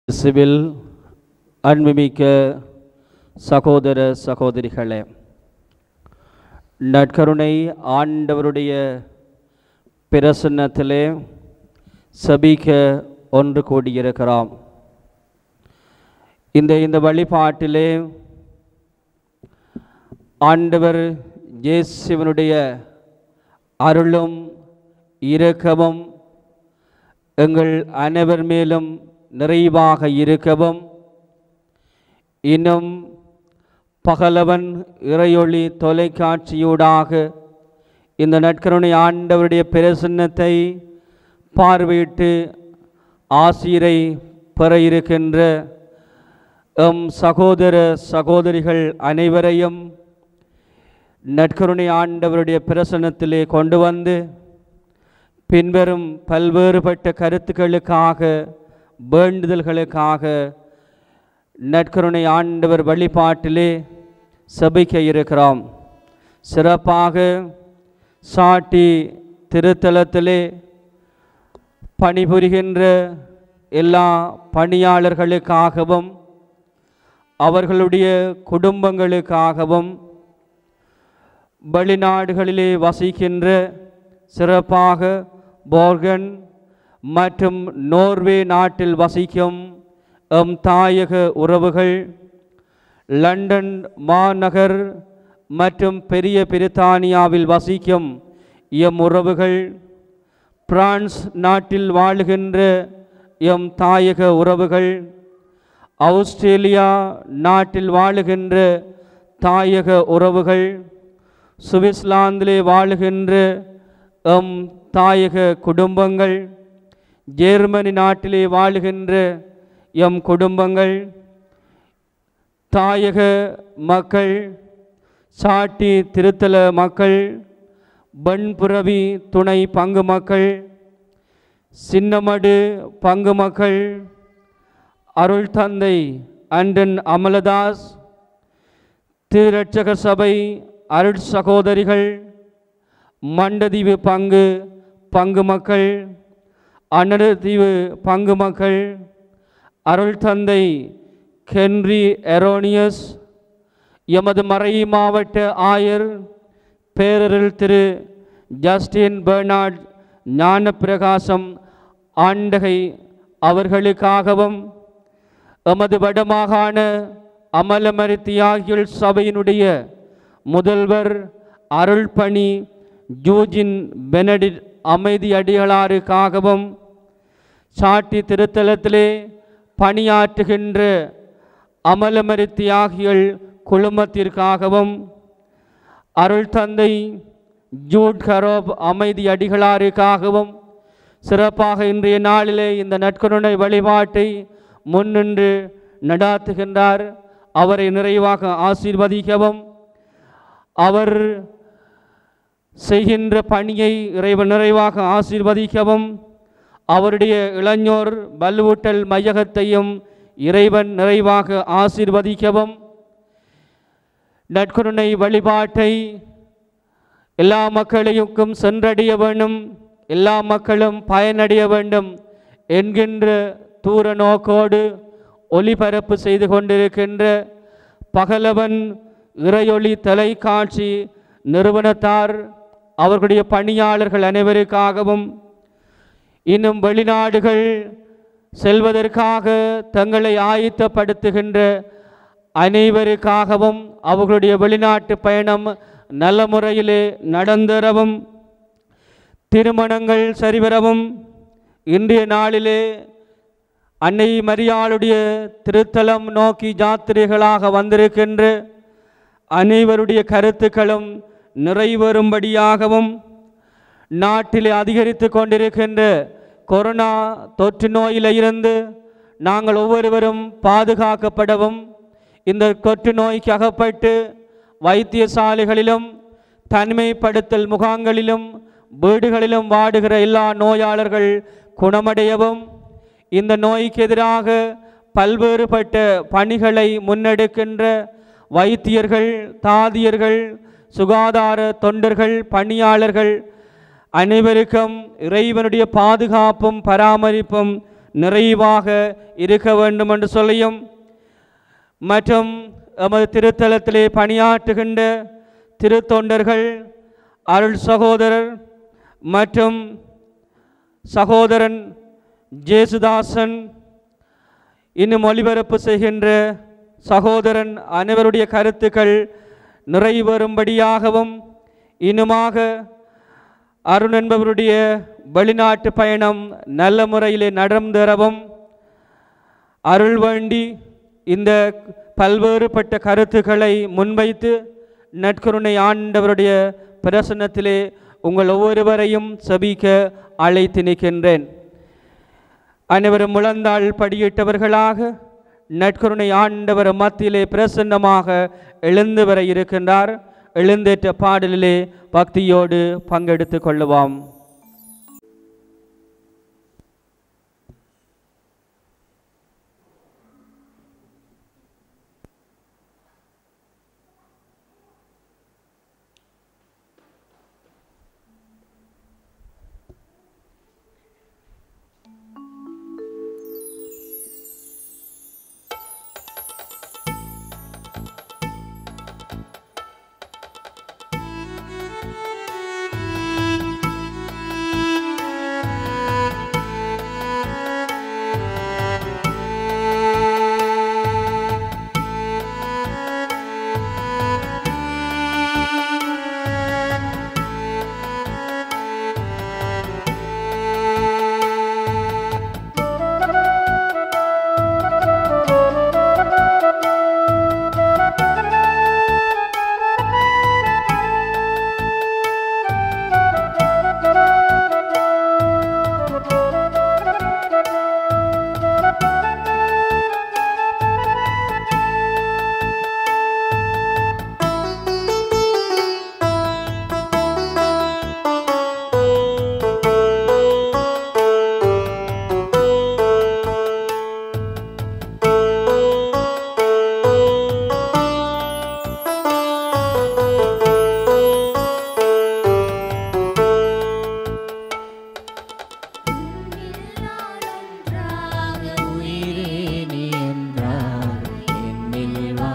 Civil அன்புமிக்க சகோதர சகோதரிகளே நற்கருணை ஆண்டவருடைய பிரசன்னத்திலே சபிக்க ஒன்று கூடியிருக்கிறோம் இந்த இந்த வழிபாட்டிலே ஆண்டவர் இயேசுவனுடைய அருளும் இரக்கமும் எங்கள் அனைவர் மேலும் நிறைவாக இருக்கவும் இன்னும் பகலவன் இறையொளி தொலைக்காட்சியூடாக இந்த நற்கருணை ஆண்டவருடைய பிரசன்னத்தை பார்வையிட்டு ஆசிரை பெற இருக்கின்ற எம் சகோதர சகோதரிகள் அனைவரையும் நற்கருணை ஆண்டவருடைய பிரசன்னத்திலே கொண்டு வந்து பின்வரும் பல்வேறுபட்ட கருத்துக்களுக்காக வேண்டுதல்களுக்காக நற்கருணை ஆண்டவர் வழிபாட்டிலே சபிக்க இருக்கிறோம் சிறப்பாக சாட்டி திருத்தலத்திலே பணிபுரிகின்ற எல்லா பணியாளர்களுக்காகவும் அவர்களுடைய குடும்பங்களுக்காகவும் வெளிநாடுகளிலே வசிக்கின்ற சிறப்பாக போர்கன் மற்றும் நோர்வே நாட்டில் வசிக்கும் எம் தாயக உறவுகள் லண்டன் மாநகர் மற்றும் பெரிய பிரித்தானியாவில் வசிக்கும் எம் உறவுகள் பிரான்ஸ் நாட்டில் வாழுகின்ற எம் தாயக உறவுகள் ஆஸ்திரேலியா நாட்டில் வாழுகின்ற தாயக உறவுகள் சுவிட்சர்லாந்திலே வாழுகின்ற எம் தாயக குடும்பங்கள் ஜெர்மனி நாட்டிலே வாழுகின்ற எம் குடும்பங்கள் தாயக மக்கள் சாட்டி திருத்தல மக்கள் பண்புரவி துணை பங்கு மக்கள் சின்னமடு பங்கு மக்கள் அருள் தந்தை அண்டன் அமலதாஸ் திருரட்சக சபை அருள் சகோதரிகள் மண்டதீவு பங்கு பங்கு மக்கள் அன்னதீவு பங்கு மக்கள் அருள் தந்தை ஹென்றி எரோனியஸ் எமது மறை மாவட்ட ஆயர் பேரருள் திரு ஜஸ்டின் பெர்னார்ட் ஞானப்பிரகாசம் ஆண்டகை அவர்களுக்காகவும் எமது வடமாகாண அமலமரித்தியாகியுள் சபையினுடைய முதல்வர் அருள்பணி ஜூஜின் பெனடிட் அமைதி அடிகளாருக்காகவும் சாட்டி திருத்தலத்திலே பணியாற்றுகின்ற அமலமரித்தியாகிகள் குழுமத்திற்காகவும் அருள் தந்தை ஜூட் கரோப் அமைதி அடிகளாருக்காகவும் சிறப்பாக இன்றைய நாளிலே இந்த நற்கருணை வழிபாட்டை முன்னின்று நடாத்துகின்றார் அவரை நிறைவாக ஆசீர்வதிக்கவும் அவர் செய்கின்ற பணியை இறைவன் நிறைவாக ஆசீர்வதிக்கவும் அவருடைய இளைஞர் வலுவூட்டல் மையகத்தையும் இறைவன் நிறைவாக ஆசீர்வதிக்கவும் நற்கருணை வழிபாட்டை எல்லா மக்களையும் சென்றடைய வேண்டும் எல்லா மக்களும் பயனடைய வேண்டும் என்கின்ற தூர நோக்கோடு ஒளிபரப்பு செய்து கொண்டிருக்கின்ற பகலவன் இறையொளி தொலைக்காட்சி நிறுவனத்தார் அவர்களுடைய பணியாளர்கள் அனைவருக்காகவும் இன்னும் வெளிநாடுகள் செல்வதற்காக தங்களை ஆயத்தப்படுத்துகின்ற அனைவருக்காகவும் அவர்களுடைய வெளிநாட்டு பயணம் நல்ல முறையிலே நடந்தரவும் திருமணங்கள் சரிவரவும் இன்றைய நாளிலே அன்னை மரியாளுடைய திருத்தலம் நோக்கி ஜாத்திரைகளாக வந்திருக்கின்ற அனைவருடைய கருத்துக்களும் நிறைவேறும்படியாகவும் நாட்டிலே அதிகரித்து கொண்டிருக்கின்ற கொரோனா தொற்று நோயில இருந்து நாங்கள் ஒவ்வொருவரும் பாதுகாக்கப்படவும் இந்த தொற்று நோய்க்கு அகப்பட்டு வைத்தியசாலைகளிலும் தனிமைப்படுத்தல் முகாம்களிலும் வீடுகளிலும் வாடுகிற எல்லா நோயாளர்கள் குணமடையவும் இந்த நோய்க்கு எதிராக பல்வேறுபட்ட பணிகளை முன்னெடுக்கின்ற வைத்தியர்கள் தாதியர்கள் சுகாதார தொண்டர்கள் பணியாளர்கள் அனைவருக்கும் இறைவனுடைய பாதுகாப்பும் பராமரிப்பும் நிறைவாக இருக்க வேண்டும் என்று சொல்லியும் மற்றும் எமது திருத்தலத்திலே பணியாற்றுகின்ற திருத்தொண்டர்கள் அருள் சகோதரர் மற்றும் சகோதரன் ஜேசுதாசன் இன்னும் ஒளிபரப்பு செய்கின்ற சகோதரன் அனைவருடைய கருத்துக்கள் நிறைவேறும்படியாகவும் இன்னுமாக அருண் என்பவருடைய வெளிநாட்டு பயணம் நல்ல முறையிலே நடந்தேறவும் அருள் வேண்டி இந்த பல்வேறுபட்ட கருத்துக்களை முன்வைத்து நற்கருணை ஆண்டவருடைய பிரசன்னத்திலே உங்கள் ஒவ்வொருவரையும் செபிக்க அழைத்து நிற்கின்றேன் அனைவரும் முழந்தாள் படியிட்டவர்களாக நற்கருணை ஆண்டவர் மத்தியிலே பிரசன்னமாக எழுந்து வர இருக்கின்றார் எழுந்தேற்ற பாடலிலே பக்தியோடு பங்கெடுத்து கொள்ளுவோம் உயிரே நீ என்றால் என்னில் வா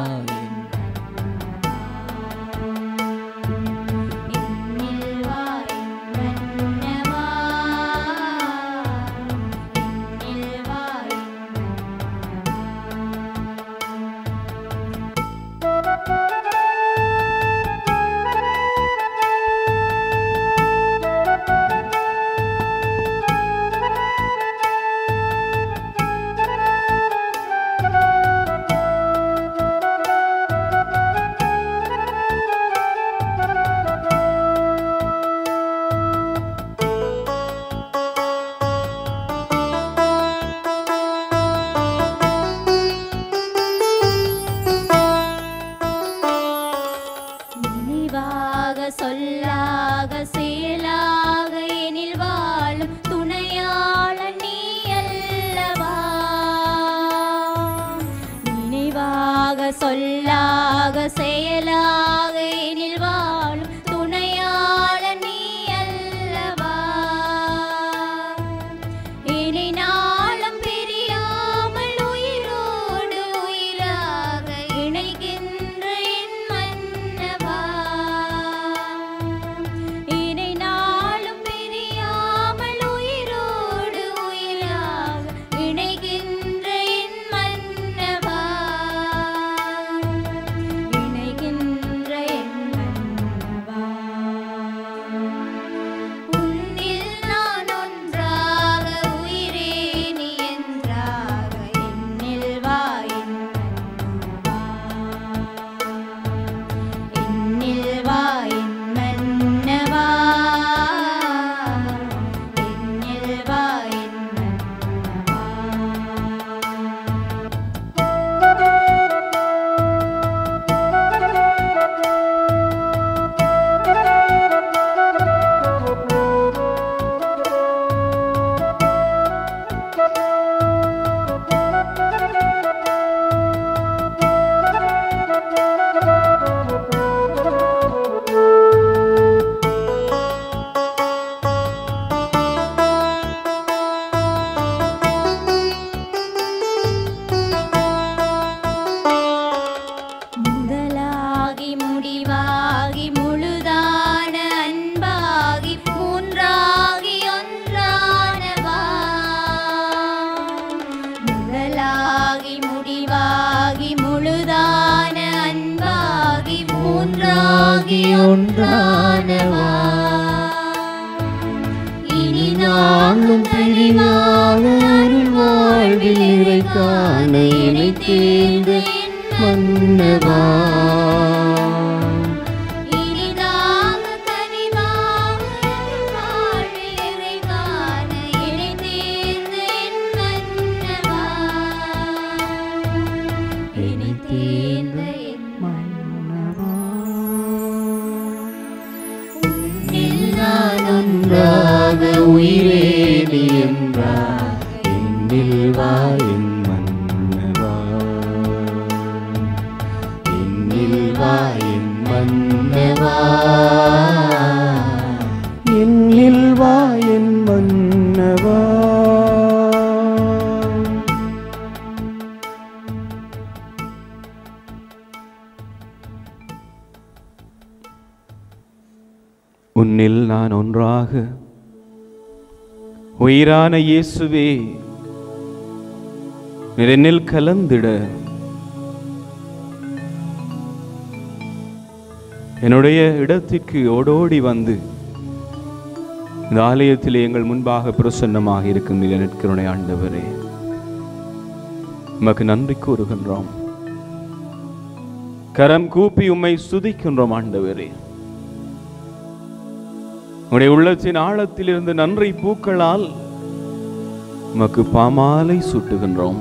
நினைவாக சொல்லாக செயலாக எனில் வாழும் துணையாளன் நீ அல்லவா நினைவாக சொல்லாக செயலாக எனில் வாழும் துணையாளன் நீ அல்லவா இனி நாளும் பிரியாமல் உயிரோடு உயிராக இணைகின்ற என் மன்னவா இனி நாளும் பிரியாமல் உயிரோடு உயிராக இணைகின்ற என் மன்னவா ஒன்றானவா இனி நாளும் பிரிவாக அருள் வாழ்வில் இறை காண இணை தேர்ந்த மன்னவா இனிதாக கனிவாக வாழ்வில் இறைவான இணை தேர்ந்த என் மன்னவா இணை தேர்ந்த என் நான் ஒன்றாக உயிரே நீ என்றார் என்னில் வா என் மன்னவா என்னில் வா என் மன்னவா என்னில் வா என் மன்னவா உன்னில் நான் ஒன்றாக உயிரான இயேசுவே நீர் என்னில் கலந்திட என்னுடைய இடத்திற்கு ஓடோடி வந்து இந்த ஆலயத்தில் எங்கள் முன்பாக பிரசன்னமாக இருக்கும் நீர் நிற்கிறோனே ஆண்டவரே உமக்கு நன்றி கூறுகின்றோம் கரம் கூப்பி உம்மை சுதிக்கின்றோம் ஆண்டவரே உடைய உள்ளத்தின் ஆழத்தில் இருந்து நன்றி பூக்களால் உமக்கு பாமாலை சூட்டுகின்றோம்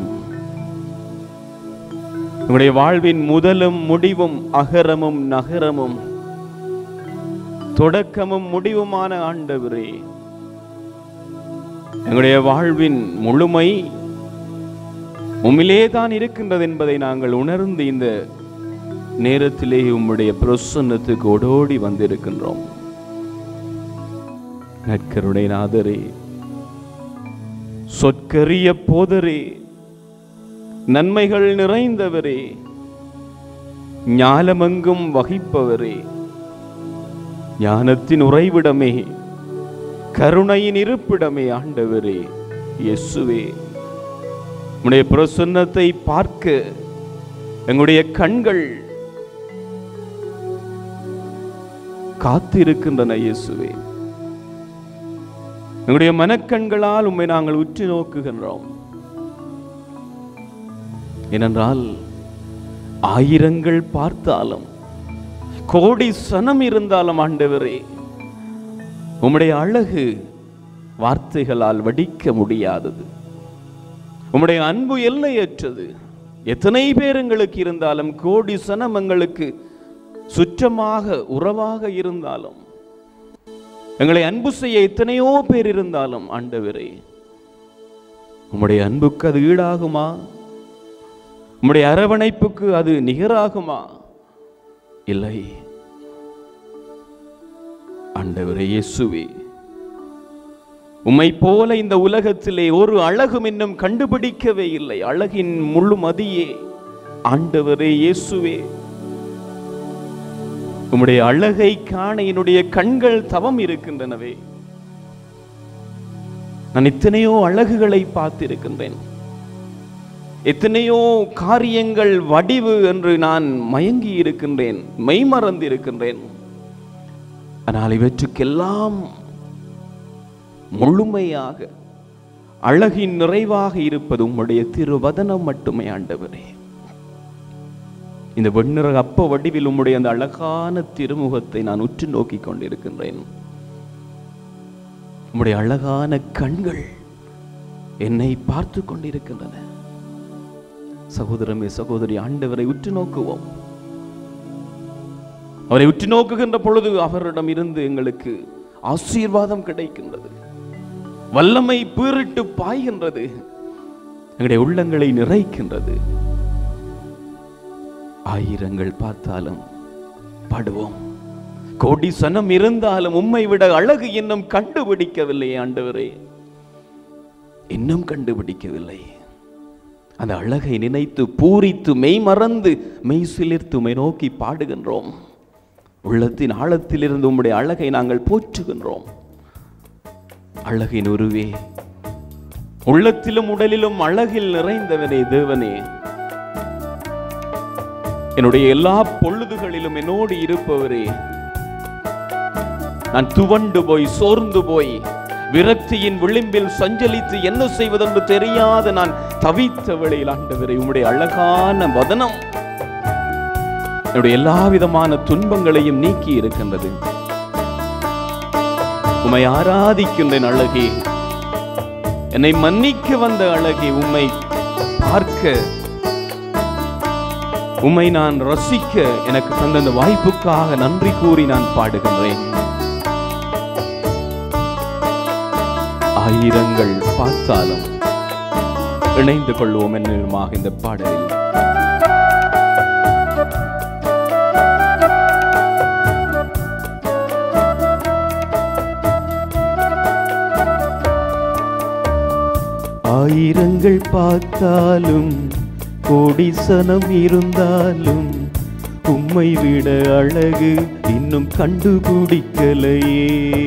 உங்களுடைய வாழ்வின் முதலும் முடிவும் அகரமும் நகரமும் தொடக்கமும் முடிவுமான ஆண்டவரே எங்களுடைய வாழ்வின் முழுமை உம்மிலே தான் இருக்கின்றது என்பதை நாங்கள் உணர்ந்து இந்த நேரத்திலே உம்முடைய பிரசன்னத்துக்கு ஓடோடி வந்திருக்கின்றோம் நற்கருணை நாதரே சொற்கரிய போதரே நன்மைகள் நிறைந்தவரே ஞாலமெங்கும் வகிப்பவரே ஞானத்தின் உறைவிடமே கருணையின் இருப்பிடமே ஆண்டவரே இயேசுவே உம்முடைய பிரசன்னத்தை பார்க்க எங்களுடைய கண்கள் காத்திருக்கின்றன இயேசுவே எங்களுடைய மனக்கண்களால் உம்மை நாங்கள் உற்று நோக்குகின்றோம் ஏனென்றால் ஆயிரங்கள் பார்த்தாலும் கோடி சனம் இருந்தாலும் ஆண்டவரே உம்முடைய அழகு வார்த்தைகளால் வடிக்க முடியாதது உம்முடைய அன்பு எல்லையற்றது எத்தனை பேர் எங்களுக்கு இருந்தாலும் கோடி சனம் எங்களுக்கு சுற்றமாக உறவாக இருந்தாலும் எங்களை அன்பு செய்ய எத்தனையோ பேர் இருந்தாலும் ஆண்டவரே உம்முடைய அன்புக்கு அது ஈடாகுமா உம்முடைய அரவணைப்புக்கு அது நிகராகுமா இல்லை ஆண்டவரே இயேசுவே உம்மை போல இந்த உலகத்திலே ஒரு அழகும் இன்னும் கண்டுபிடிக்கவே இல்லை அழகின் முழு மதியே ஆண்டவரே இயேசுவே உம்முடைய அழகை காண என்னுடைய கண்கள் தவம் இருக்கின்றனவே நான் எத்தனையோ அழகுகளை பார்த்திருக்கின்றேன் எத்தனையோ காரியங்கள் வடிவு என்று நான் மயங்கி இருக்கின்றேன் மெய்மறந்து இருக்கின்றேன் ஆனால் இவற்றுக்கெல்லாம் முழுமையாக அழகின் நிறைவாக இருப்பது உம்முடைய திருவதனம் மட்டுமே ஆண்டவரே இந்த வெண்ணிற அப்ப வடிவில் உம்முடைய அந்த அழகான திருமுகத்தை நான் உற்று நோக்கி கொண்டிருக்கின்றேன் உம்முடைய அழகான கண்கள் என்னை பார்த்து கொண்டிருக்கின்றன சகோதரமே சகோதரி ஆண்டவரை உற்று நோக்குவோம் அவரை உற்று நோக்குகின்ற பொழுது அவரிடம் இருந்து எங்களுக்கு ஆசீர்வாதம் கிடைக்கின்றது வல்லமை பீறிட்டு பாய்கின்றது எங்களுடைய உள்ளங்களை நிறைக்கின்றது ஆயிரங்கள் பார்த்தாலும் பாடுவோம் கோடி சனம் இருந்தாலும் உம்மை விட அழகு இன்னும் கண்டுபிடிக்கவில்லை ஆண்டவரே இன்னும் கண்டுபிடிக்கவில்லை அந்த அழகை நினைத்து பூரித்து மெய் மறந்து மெய் சிலிர்த்து உம்மை நோக்கி பாடுகின்றோம் உள்ளத்தின் ஆழத்திலிருந்து உம்முடைய அழகை நாங்கள் போற்றுகின்றோம் அழகின் உருவே உள்ளத்திலும் உடலிலும் அழகில் நிறைந்தவனே தேவனே என்னுடைய எல்லா பொழுதுகளிலும் என்னோடு இருப்பவரே நான் துவண்டு போய் சோர்ந்து போய் விரக்தியின் விளிம்பில் சஞ்சலித்து என்ன செய்வதென்று தெரியாத நான் தவித்த வேளையில் ஆண்டவரை உம்முடைய அழகான வதனம் என்னுடைய எல்லா விதமான துன்பங்களையும் நீக்கி இருக்கின்றது உம்மை ஆராதிக்கின்றேன் அழகே என்னை மன்னிக்க வந்த அழகே உம்மை பார்க்க உம்மை நான் ரசிக்க எனக்கு தந்த அந்த வாய்ப்புக்காக நன்றி கூறி நான் பாடுகின்றேன் ஆயிரங்கள் பார்த்தாலும் இணைந்து கொள்வோம் என்னுமாக இந்த பாடலில் ஆயிரங்கள் பார்த்தாலும் கோடிசனம் இருந்தாலும் உம்மை விட அழகு இன்னும் கண்டுபிடிக்கலையே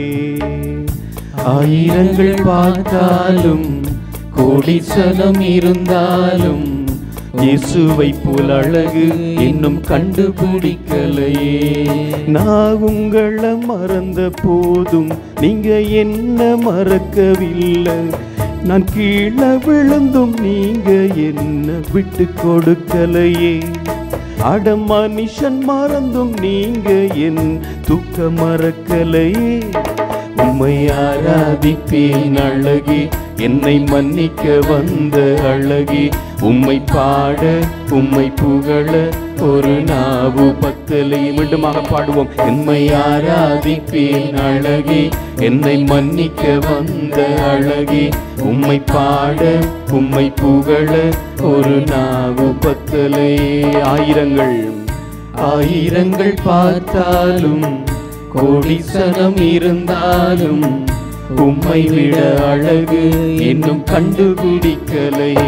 ஆயிரங்கள் பார்த்தாலும் கோடிசனம் இருந்தாலும் இயேசுவை போல் அழகு இன்னும் கண்டுபிடிக்கலையே நான் உங்களை மறந்த போதும் நீங்க என்ன மறக்கவில்லை நான் கீழே விழுந்தும் நீங்க என்ன விட்டு கொடுக்கலையே அட மனுஷன் மறந்தும் நீங்க என் துக்க மறக்கலையே உம்மை ஆராதிப்பேன் அழகி என்னை மன்னிக்க வந்த அழகி உம்மை பாட உம்மை புகழ ஒரு நாவு பத்தலை மீண்டுமாக பாடுவோம் என்னை ஆராதிப்பேன் அழகி என்னை மன்னிக்க வந்த அழகி உம்மை பாட உம்மை புகழ ஒரு நாவு பத்தலை ஆயிரங்கள் ஆயிரங்கள் பார்த்தாலும் கோடிசனம் இருந்தாலும் உம்மை விட அழகு இன்னும் கண்டுபிடிக்கலையே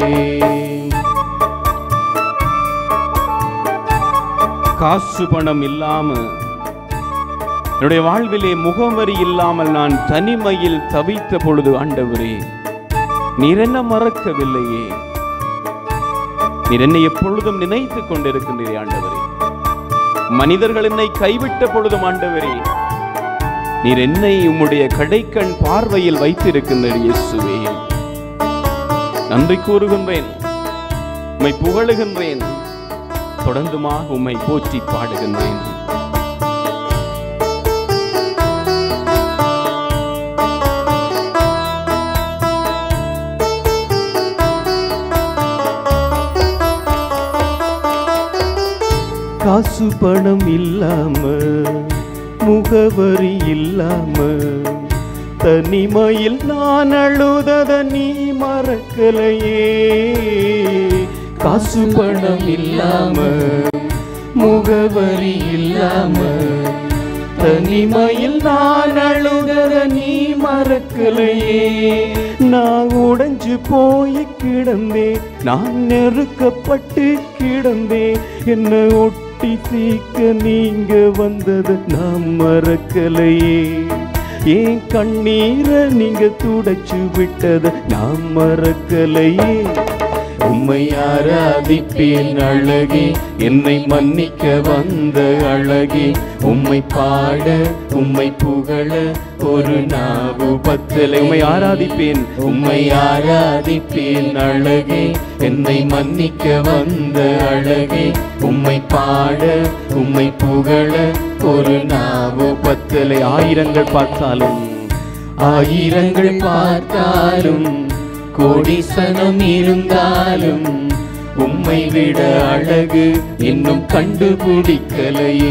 காசு பணம் இல்லாம என்னுடைய வாழ்விலே முகவரி இல்லாமல் நான் தனிமையில் தவித்த பொழுது ஆண்டவரே நீர் என்ன மறக்கவில்லையே நீர் என்னை எப்பொழுதும் நினைத்துக் கொண்டிருக்கின்றீரே ஆண்டவரே மனிதர்கள் என்னை கைவிட்ட பொழுதும் ஆண்டவரே நீர் என்னை உம்முடைய கடைக்கண் பார்வையில் வைத்திருக்கின்றீர் இயேசுவே நன்றி கூறுகின்றேன் உம்மை புகழுகின்றேன் தொடர்ந்துமாக உம்மை போற்றி பாடுகின்றேன் காசு பணம் இல்லாம முகவரி இல்லாம தனிமையில் நான் அழுதத நீ மறக்கலையே காசு பணம் இல்லாம முகவரி இல்லாம தனிமையில் நான் அழுதத நீ மறக்கலையே நான் உடைஞ்சு போய் கிடந்தேன் நான் நெருக்கப்பட்டு கிடந்தேன் என்ன ஒட்டி தீக்க நீங்க வந்தது நான் மறக்கலையே ஏன் கண்ணீரை நீங்க துடைச்சு விட்டது நான் மறக்கலையே உம்மை ஆராதிப்பேன் அழகி என்னை மன்னிக்க வந்த அழகி உம்மை பாட உம்மை புகழ ஒரு நாவு பத்தலை உம்மை ஆராதிப்பேன் உம்மை ஆராதிப்பேன் அழகி என்னை மன்னிக்க வந்த அழகி உம்மை பாட உம்மை புகழ ஒரு நாவு பத்தலை ஆயிரங்கள் பார்த்தாலும் ஆயிரங்கள் பார்த்தாலும் கோடிசனம் இருந்தாலும் உம்மை விட அழகு இன்னும் கண்டுபிடிக்கலையே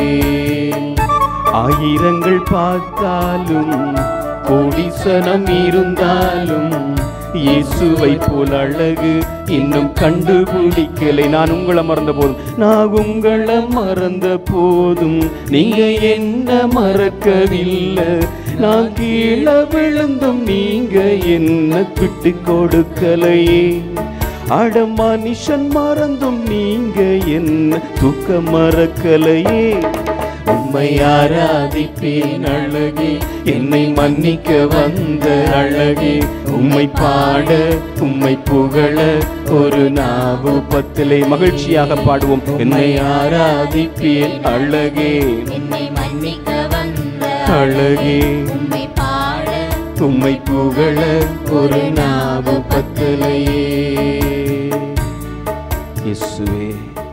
ஆயிரங்கள் பார்த்தாலும் கோடிசனம் இருந்தாலும் இயேசுவை போல் அழகு இன்னும் கண்டுபிடிக்கலை நான் உங்களை மறந்த போதும் நான் உங்களை மறந்த போதும் நீங்க என்ன மறக்கவில்லை நான் கீழே விழுந்தும் நீங்க என்ன விட்டு கொடுக்கலையே அட மனுஷன் மறந்தும் நீங்க என்ன தூக்க மறக்கலையே உம்மை ஆராதிப்பேன் அழகி என்னை மன்னிக்க வந்த அழகி உம்மை பாட உம்மை புகழ ஒரு நாவு பத்திலே மகிழ்ச்சியாக பாடுவோம் என்னை ஆராதிப்பேன் அழகே என்னை மன்னிக்க வந்த அழகே உம்மை பாட உம்மை புகழ ஒரு நாவு பத்தலையே இயேசுவே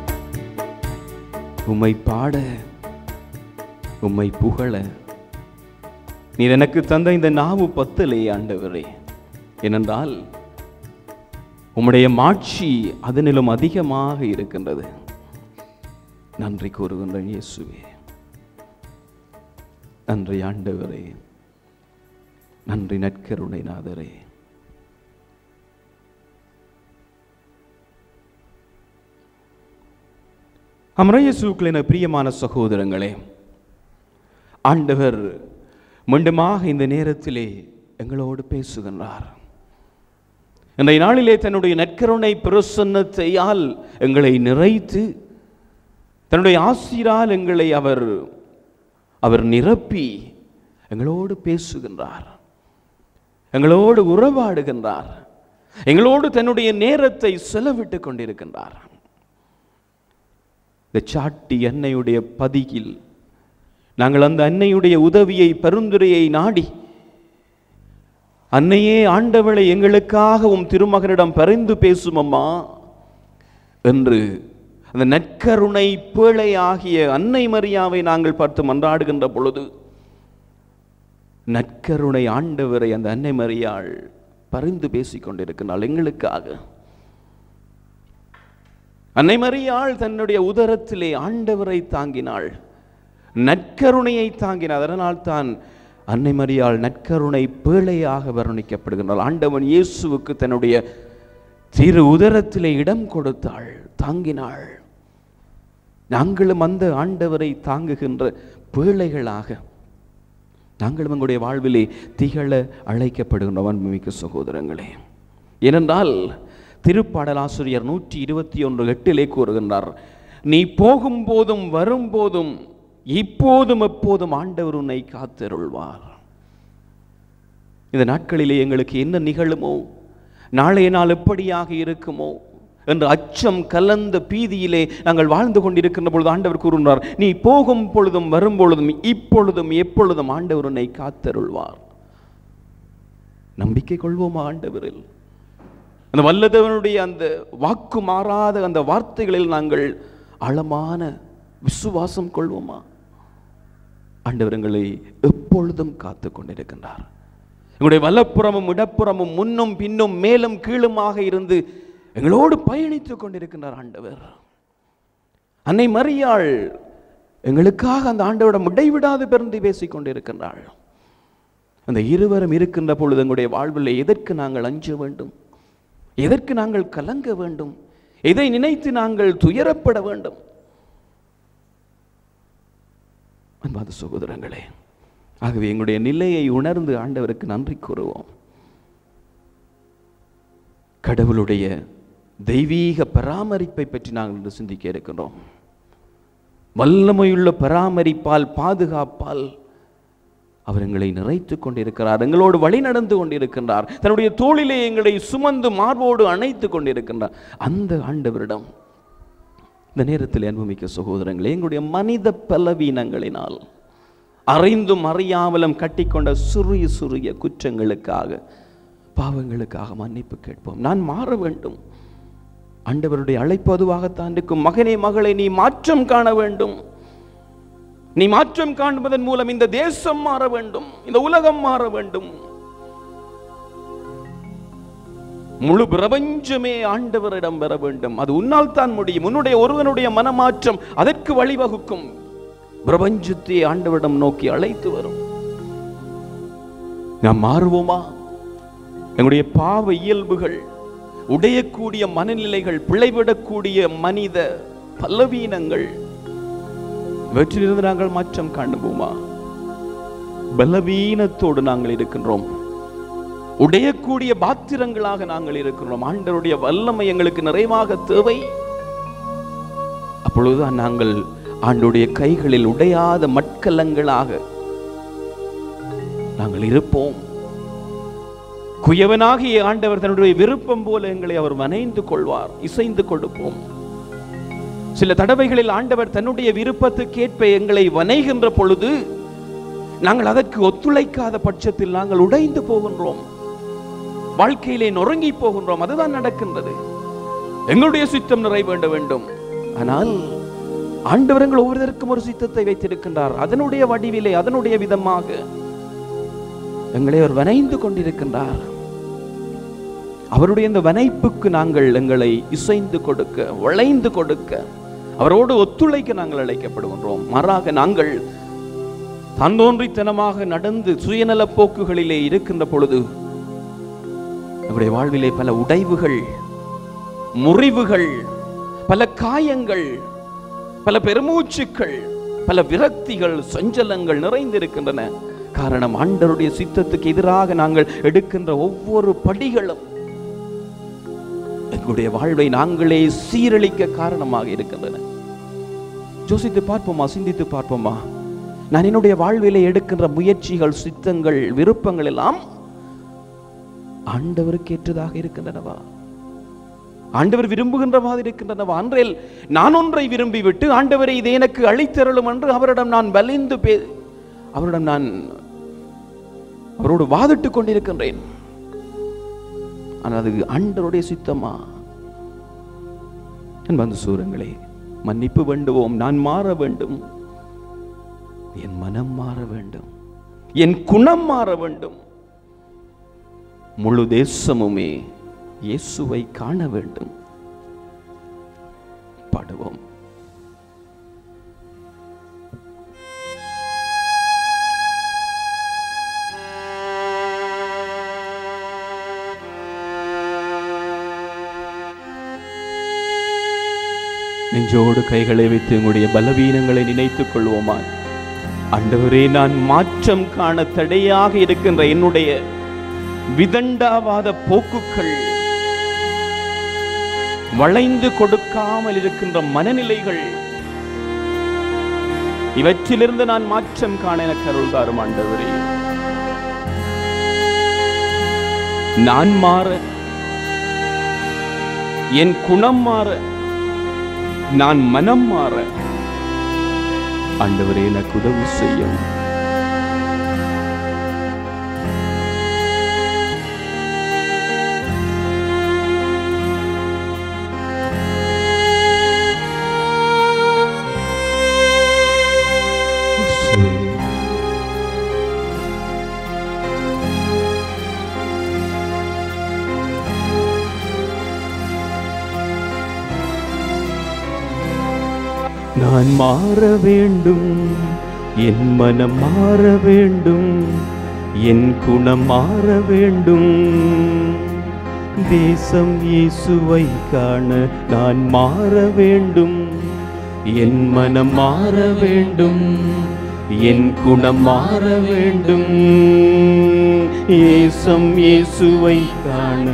உம்மை பாட உம்மை புகழ நீர் எனக்கு தந்த இந்த நாவு பத்தலே ஆண்டவரே ஏனென்றால் உம்முடைய மாட்சி அதனிலும் அதிகமாக இருக்கின்றது நன்றி கூறுகின்றேன் இயேசுவே நன்றி ஆண்டவரே நன்றி நற்கருணை நாதரே அமரேசுக்களின பிரியமான சகோதரங்களே ஆண்டவர் மீண்டுமாக இந்த நேரத்திலே எங்களோடு பேசுகின்றார் இன்றைய நாளிலே தன்னுடைய நற்கருணை பிரசன்னத்தையால் எங்களை நிறைத்து தன்னுடைய ஆசிரால் எங்களை அவர் அவர் நிரப்பி எங்களோடு பேசுகின்றார் எங்களோடு உறவாடுகின்றார் எங்களோடு தன்னுடைய நேரத்தை செலவிட்டுக் கொண்டிருக்கின்றார் இந்த சாட்டி அன்னையுடைய பதியில் நாங்கள் அந்த அன்னையுடைய உதவியை பரிந்துரையை நாடி அன்னையே ஆண்டவளை எங்களுக்காகவும் திருமகனிடம் பரிந்து பேசுமம்மா என்று அந்த நற்கருணை பேழை ஆகிய அன்னை மரியாவை நாங்கள் பார்த்து மன்றாடுகின்ற பொழுது நற்கருணை ஆண்டவரை அந்த அன்னை மரியாள் பரிந்து பேசிக் கொண்டிருக்கிறாள் எங்களுக்காக அன்னை மரியாள் தன்னுடைய உதரத்திலே ஆண்டவரை தாங்கினாள் நற்கருணையை தாங்கினார் அதனால் தான் அன்னை மரியாள் நற்கருணை பேழையாக வர்ணிக்கப்படுகின்றாள் ஆண்டவன் இயேசுவுக்கு தன்னுடைய திரு உதரத்திலே இடம் கொடுத்தாள் தாங்கினாள் நாங்களும் அந்த ஆண்டவரை தாங்குகின்ற பேழைகளாக நாங்களும் எங்களுடைய வாழ்விலே திகழ அழைக்கப்படுகின்ற அன்புமிக்க சகோதரங்களே ஏனென்றால் திருப்பாடலாசிரியர் நூற்றி இருபத்தி ஒன்று எட்டிலே கூறுகின்றார் நீ போகும்போதும் வரும்போதும் இப்போதும் எப்போதும் ஆண்டவர் உன்னை காத்தருள்வார் இந்த நாட்களிலே எங்களுக்கு என்ன நிகழுமோ நாளைய நாள் எப்படியாக இருக்குமோ என்ற அச்சம் கலந்த பீதியிலே நாங்கள் வாழ்ந்து கொண்டிருக்கின்ற பொழுது ஆண்டவர் கூறுகிறார் நீ போகும் பொழுதும் வரும் பொழுதும் இப்பொழுதும் எப்பொழுதும் ஆண்டவர் உன்னை காத்தருள்வார் நம்பிக்கை கொள்வோமா ஆண்டவரில் அந்த வல்லதவனுடைய அந்த வாக்கு மாறாத அந்த வார்த்தைகளில் நாங்கள் ஆழமான விசுவாசம் கொள்வோமா ஆண்டவர் எங்களை எப்பொழுதும் காத்து கொண்டிருக்கின்றார் எங்களுடைய வலப்புறமும் இடப்புறமும் முன்னும் பின்னும் மேலும் கீழுமாக இருந்து எங்களோடு பயணித்துக் கொண்டிருக்கின்றார் ஆண்டவர் அன்னை மரியாள் எங்களுக்காக அந்த ஆண்டவரிடம் இடைவிடாது பிறந்து பேசிக் கொண்டிருக்கின்றாள் அந்த இருவரும் இருக்கின்ற பொழுது எங்களுடைய வாழ்வில் எதற்கு நாங்கள் அஞ்ச வேண்டும் எதற்கு நாங்கள் கலங்க வேண்டும் எதை நினைத்து நாங்கள் துயரப்பட வேண்டும் அன்பாத சகோதரங்களே ஆகவே எங்களுடைய நிலையை உணர்ந்து ஆண்டவருக்கு நன்றி கூறுவோம் கடவுளுடைய தெய்வீக பராமரிப்பை பற்றி நாங்கள் இன்று சிந்திக்க இருக்கின்றோம் வல்லமையுள்ள பராமரிப்பால் பாதுகாப்பால் அவர் எங்களை நிறைத்துக் கொண்டிருக்கிறார் எங்களோடு வழி நடந்து கொண்டிருக்கின்றார் தன்னுடைய தோளிலே எங்களை சுமந்து மார்போடு அணைத்துக் கொண்டிருக்கின்றார் அந்த ஆண்டவரிடம் இந்த நேரத்தில் அன்புமிக்க சகோதரங்களே எங்களுடைய மனித பலவீனங்களினால் அறிந்தும் அறியாமலும் கட்டிக்கொண்ட சிறிய சிறிய குற்றங்களுக்காக பாவங்களுக்காக மன்னிப்பு கேட்போம் நான் மாற வேண்டும் ஆண்டவருடைய அழைப்பு அதுவாகத்தான் இருக்கும் மகனே மகளை நீ மாற்றம் காண வேண்டும் நீ மாற்றம் காண்பதன் மூலம் இந்த தேசம் மாற வேண்டும் இந்த உலகம் மாற வேண்டும் முழு பிரபஞ்சமே ஆண்டவரிடம் பெற வேண்டும் அது உன்னால் தான் முடியும் உன்னுடைய ஒருவனுடைய மனமாற்றம் அதற்கு வழிவகுக்கும் பிரபஞ்சத்தை ஆண்டவரிடம் நோக்கி அழைத்து வரும் நாம் மாறுவோமா எங்களுடைய பாவ இயல்புகள் உடையக்கூடிய மனநிலைகள் பிழைவிடக்கூடிய மனித பலவீனங்கள் இவற்றிலிருந்து நாங்கள் மாற்றம் காணுவோமா பலவீனத்தோடு நாங்கள் இருக்கின்றோம் உடையக்கூடிய பாத்திரங்களாக நாங்கள் இருக்கிறோம் ஆண்டவருடைய வல்லமை எங்களுக்கு நிறைவாக தேவை அப்பொழுதுதான் நாங்கள் ஆண்டுடைய கைகளில் உடையாத மட்கலங்களாக நாங்கள் இருப்போம் குயவனாகிய ஆண்டவர் தன்னுடைய விருப்பம் போல எங்களை அவர் மனைந்து கொள்வார் இசைந்து கொடுப்போம் சில தடவைகளில் ஆண்டவர் தன்னுடைய விருப்பத்துக்கேற்ப எங்களை வனைகின்ற பொழுது நாங்கள் அதற்கு ஒத்துழைக்காத பட்சத்தில் நாங்கள் உடைந்து போகின்றோம் வாழ்க்கையிலே நொறுங்கி போகின்றோம் அதுதான் நடக்கின்றது எங்களுடைய சித்தம் நிறைவேண்ட வேண்டும் ஆனால் ஆண்டவர் எங்கள் ஒவ்வொருவருக்கும் ஒரு சித்தத்தை வைத்திருக்கின்றார் அதனுடைய வடிவிலே அதனுடைய விதமாக எங்களை அவர் வனைந்து கொண்டிருக்கின்றார் அவருடைய இந்த வனைப்புக்கு நாங்கள் எங்களை இசைந்து கொடுக்க வளைந்து கொடுக்க அவரோடு ஒத்துழைக்க நாங்கள் அழைக்கப்படுகின்றோம் மாறாக நாங்கள் தந்தோன்றித்தனமாக நடந்து சுயநல போக்குகளிலே இருக்கின்ற பொழுது நம்முடைய வாழ்விலே பல உடைவுகள் முறிவுகள் பல காயங்கள் பல பெருமூச்சுக்கள் பல விரக்திகள் சஞ்சலங்கள் நிறைந்திருக்கின்றன காரணம் ஆண்டவருடைய சித்தத்துக்கு எதிராக நாங்கள் எடுக்கின்ற ஒவ்வொரு படிகளும் எங்களுடைய வாழ்வை நாங்களே சீரழிக்க காரணமாக இருக்கின்றன யோசித்து பார்ப்போமா சிந்தித்து பார்ப்போமா நான் என்னுடைய வாழ்விலே எடுக்கின்ற முயற்சிகள் சித்தங்கள் விருப்பங்கள் எல்லாம் ஆண்டவருக்கு ஏற்றதாக இருக்கின்றனவா ஆண்டவர் விரும்புகின்ற மாதிரி இருக்கின்றனவா அன்றில் நான் ஒன்றை விரும்பி விட்டு ஆண்டவரை இது எனக்கு அளித்தருளும் என்று அவரிடம் நான் வலிந்து பே அவரிடம் நான் அவரோடு வாதிட்டுக் கொண்டிருக்கின்றேன் ஆனால் அது ஆண்டவருடைய சித்தமா அன்பந்த சூரங்களே மன்னிப்பு வேண்டுவோம் நான் மாற வேண்டும் என் மனம் மாற வேண்டும் என் குணம் மாற வேண்டும் முழு தேசமுமே இயேசுவை காண வேண்டும் பாடுவோம் நெஞ்சோடு கைகளை வைத்து உங்களுடைய பலவீனங்களை நினைத்துக் கொள்வோமா ஆண்டவரே நான் மாற்றம் காண தடையாக இருக்கின்ற என்னுடைய விதண்டாவாத போக்குகள் வளைந்து கொடுக்காமல் இருக்கின்ற மனநிலைகள் இவற்றிலிருந்து நான் மாற்றம் காண எனக்கு அருள் தாரும் ஆண்டவரே நான் மாற என் குணம் மாற நான் மனம் மாற ஆண்டவரே எனக்கு உதவி செய்யும் நான் மாற வேண்டும் என் மனம் மாற வேண்டும் என் குணம் மாற வேண்டும் தேசம் இயேசுவை காண நான் மாற வேண்டும் என் மனம் மாற வேண்டும் என் குணம் மாற வேண்டும் ஏசம் இயேசுவை காண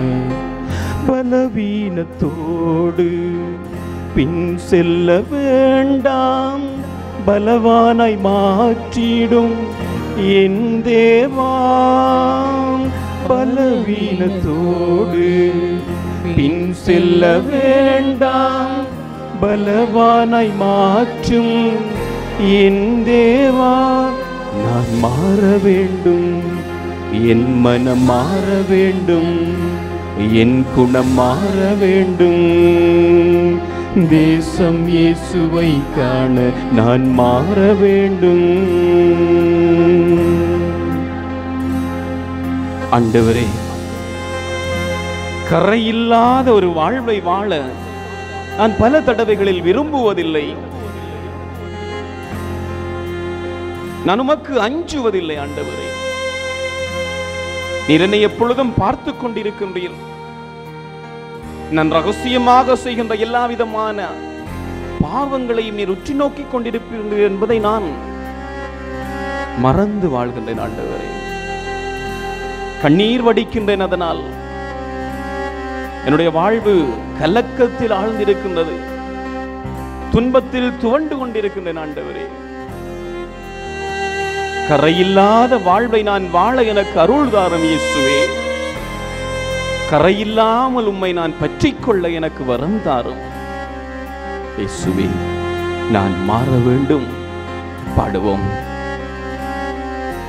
பலவீனத்தோடு பின் செல்ல வேண்டாம் பலவானாய் மாற்றிடும் என் தேவா பலவீனத்தோடு பின் செல்ல வேண்டாம் பலவானாய் மாற்றும் என் தேவா நான் மாற வேண்டும் என் மனம் மாற வேண்டும் என் குணம் மாற வேண்டும் தேசம் இயேசுவை காண நான் மாற வேண்டும் ஆண்டவரே கரையில்லாத ஒரு வாழ்வை வாழ நான் பல தடவைகளில் விரும்புவதில்லை நான் உமக்கு அஞ்சுவதில்லை ஆண்டவரே நீர் என்னை எப்பொழுதும் பார்த்து கொண்டிருக்கின்றீர் நான் ரகசியமாக செய்கின்ற எல்லா விதமான பாவங்களையும் நீர் உற்று நோக்கிக் கொண்டிருப்பீர்கள் என்பதை நான் மறந்து வாழ்கின்றேன் ஆண்டவரே கண்ணீர் வடிக்கின்றேன் அதனால் என்னுடைய வாழ்வு கலக்கத்தில் ஆழ்ந்திருக்கின்றது துன்பத்தில் துவண்டு கொண்டிருக்கின்றேன் ஆண்டவரே கரையில்லாத வாழ்வை நான் வாழ எனக்கு அருள் தாரம் இயேசுவே கரையில்லாமல் உம்மை நான் பற்றிக்கொள்ள எனக்கு வரம் தாரும் இயேசுவே நான் மாற வேண்டும் பாடுவோம்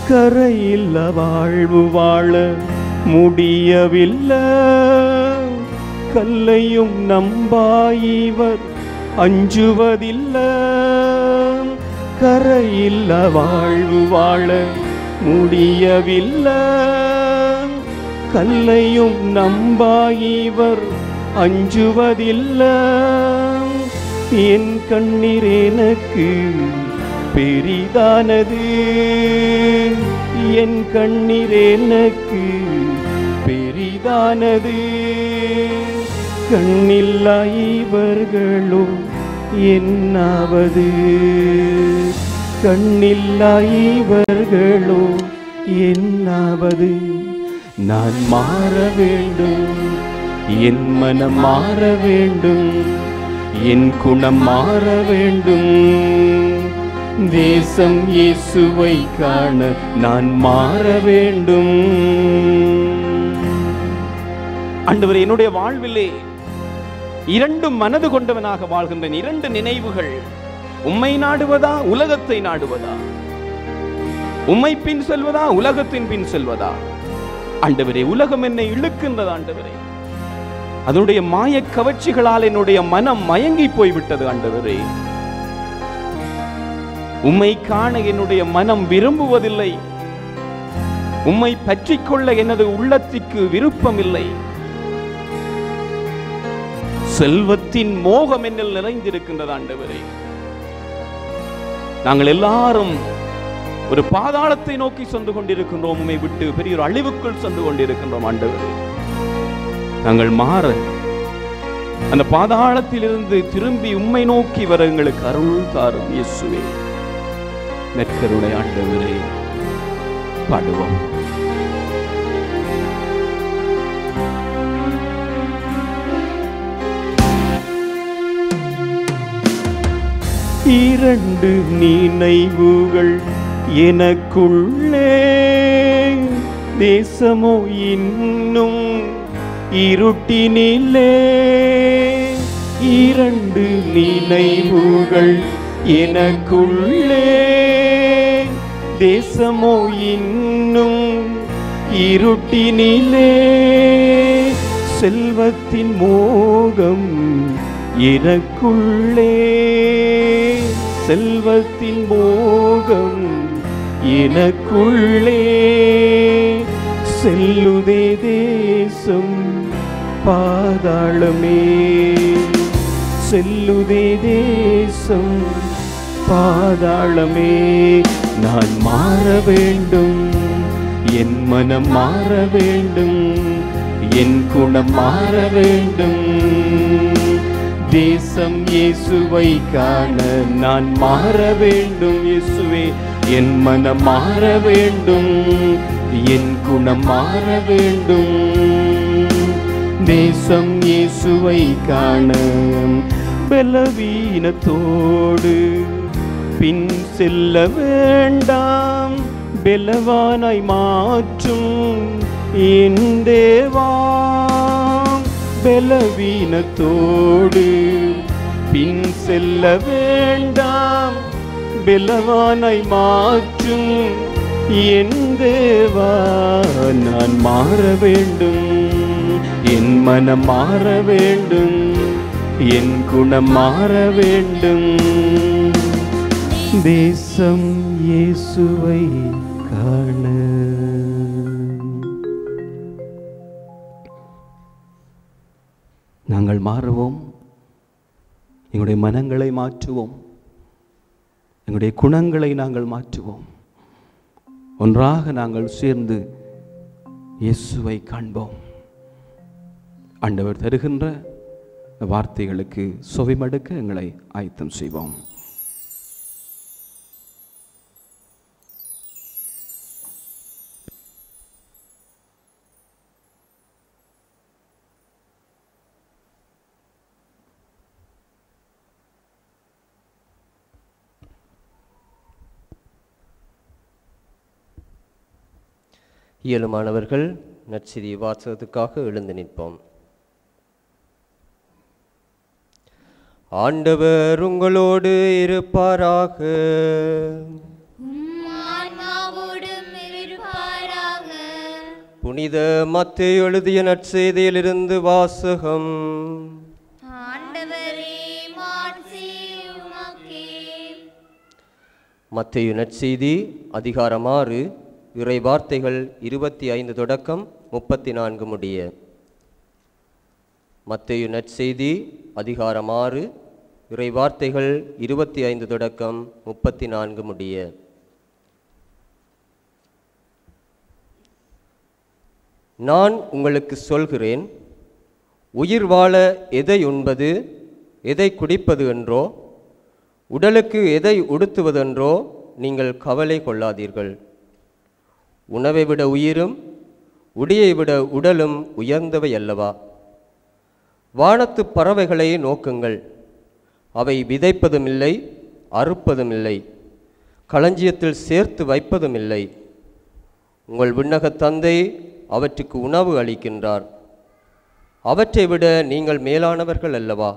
கரையில்ல வாழ்வு வாழ முடியவில்லை கல்லையும் நம்பாயிவர் அஞ்சுவதில்லை கரையில்ல வாழ்வு வாழ முடியவில்லை கல்லையும் நம்பாயிவர் அஞ்சுவதில்லை என் கண்ணீர் எனக்கு பெரிதானது என் கண்ணீர் எனக்கு பெரிதானது கண்ணில்லா இவர்களோ என்னாவது கண்ணில்லா இவர்களோ என்னாவது நான் மாற வேண்டும் என் மனம் மாற வேண்டும் என் குணம் மாற வேண்டும் தேசம் இயேசுவை காண நான் மாற வேண்டும் ஆண்டவர் என்னுடைய வாழ்விலே இரண்டு மனது கொண்டவனாக வாழ்கின்றேன் இரண்டு நினைவுகள் உம்மை நாடுவதா உலகத்தை நாடுவதா உம்மை பின் செல்வதா உலகத்தின் பின் செல்வதா ஆண்டவரே உலகம் என்னை இழுக்கின்றது ஆண்டவரே அதனுடைய மாயக் கவர்ச்சிகளால் என்னுடைய மனம் மயங்கி போய்விட்டது ஆண்டவரே உம்மை காண என்னுடைய மனம் விரும்புவதில்லை உம்மை பற்றிக்கொள்ள எனது உள்ளத்திற்கு விருப்பமில்லை செல்வத்தின் மோகம் என்னில் நிறைந்திருக்கின்றது ஆண்டவரே நாங்கள் எல்லாரும் ஒரு பாதாளத்தை நோக்கி சென்று கொண்டிருக்கின்றோம் உம்மை விட்டு பெரிய ஒரு அழிவுக்குள் சென்று கொண்டிருக்கின்றோம் ஆண்டவரே நாங்கள் மாற அந்த பாதாளத்திலிருந்து திரும்பி உம்மை நோக்கி வர எங்களுக்கு அருள் தாரும் இயேசுவே நெற்கருணை ஆண்டவரே பாடுவோம் இரண்டு நினைவுகள் எனக்குள்ளே தேசமோ இன்னும் இருட்டினிலே இரண்டு நினைவுகள் எனக்குள்ளே தேசமோ இன்னும் இருட்டினிலே செல்வத்தின் மோகம் எனக்குள்ளே செல்வத்தின் மோகம் எனக்குள்ளே செல்லுதே தேசம் பாதாளமே செல்லுதே தேசம் பாதாளமே நான் மாற வேண்டும் என் மனம் மாற வேண்டும் என் குணம் மாற வேண்டும் தேசம் இயேசுவை காண நான் மாற வேண்டும் இயேசுவே என் மனம் மாற வேண்டும் என் குணம் மாற வேண்டும் தேசம் இயேசுவை காண பலவீனத்தோடு பின் செல்ல வேண்டாம் பெலவானாய் மாற்றும் என் தேவா பலவீனத்தோடு பின் செல்ல வேண்டாம் பெலவானாய் மாற்றும் என் தேவா நான் மாற வேண்டும் என் மனம் மாற வேண்டும் என் குணம் மாற வேண்டும் தேசம் இயேசுவை காண நாங்கள் மாறுவோம் எங்களுடைய மனங்களை மாற்றுவோம் எங்களுடைய குணங்களை நாங்கள் மாற்றுவோம் ஒன்றாக நாங்கள் சேர்ந்து இயேசுவை காண்போம் ஆண்டவர் தருகின்ற வார்த்தைகளுக்கு சுவைமடுக்க எங்களை ஆயத்தம் செய்வோம் இயலுமானவர்கள் நற்செய்தி வாசகத்துக்காக எழுந்து நிற்போம் ஆண்டவர் உங்களோடு இருப்பாராக உம் ஆன்மாவோடும் புனித மத்தேயு எழுதிய நற்செய்தியிலிருந்து வாசகம் ஆண்டவரே மாட்சி உமக்கே மத்தேயு நற்செய்தி அதிகாரம் ஆறு இறை வார்த்தைகள் இருபத்தி ஐந்து தொடக்கம் முப்பத்தி நான்கு முடிய மத்தேயு நற்செய்தி அதிகாரம் ஆறு இறை வார்த்தைகள் இருபத்தி ஐந்து தொடக்கம் முப்பத்தி நான்கு முடிய நான் உங்களுக்கு சொல்கிறேன் உயிர் வாழ எதை உண்பது எதை குடிப்பது என்றோ உடலுக்கு எதை உடுத்துவதென்றோ நீங்கள் கவலை கொள்ளாதீர்கள் உணவை விட உயிரும் உடியை விட உடலும் உயர்ந்தவை அல்லவா வானத்து பறவைகளை நோக்குங்கள் அவை விதைப்பதுமில்லை அறுப்பதுமில்லை களஞ்சியத்தில் சேர்த்து வைப்பதுமில்லை உங்கள் விண்ணகத் தந்தை அவற்றுக்கு உணவு அளிக்கின்றார் அவற்றை விட நீங்கள் மேலானவர்கள் அல்லவா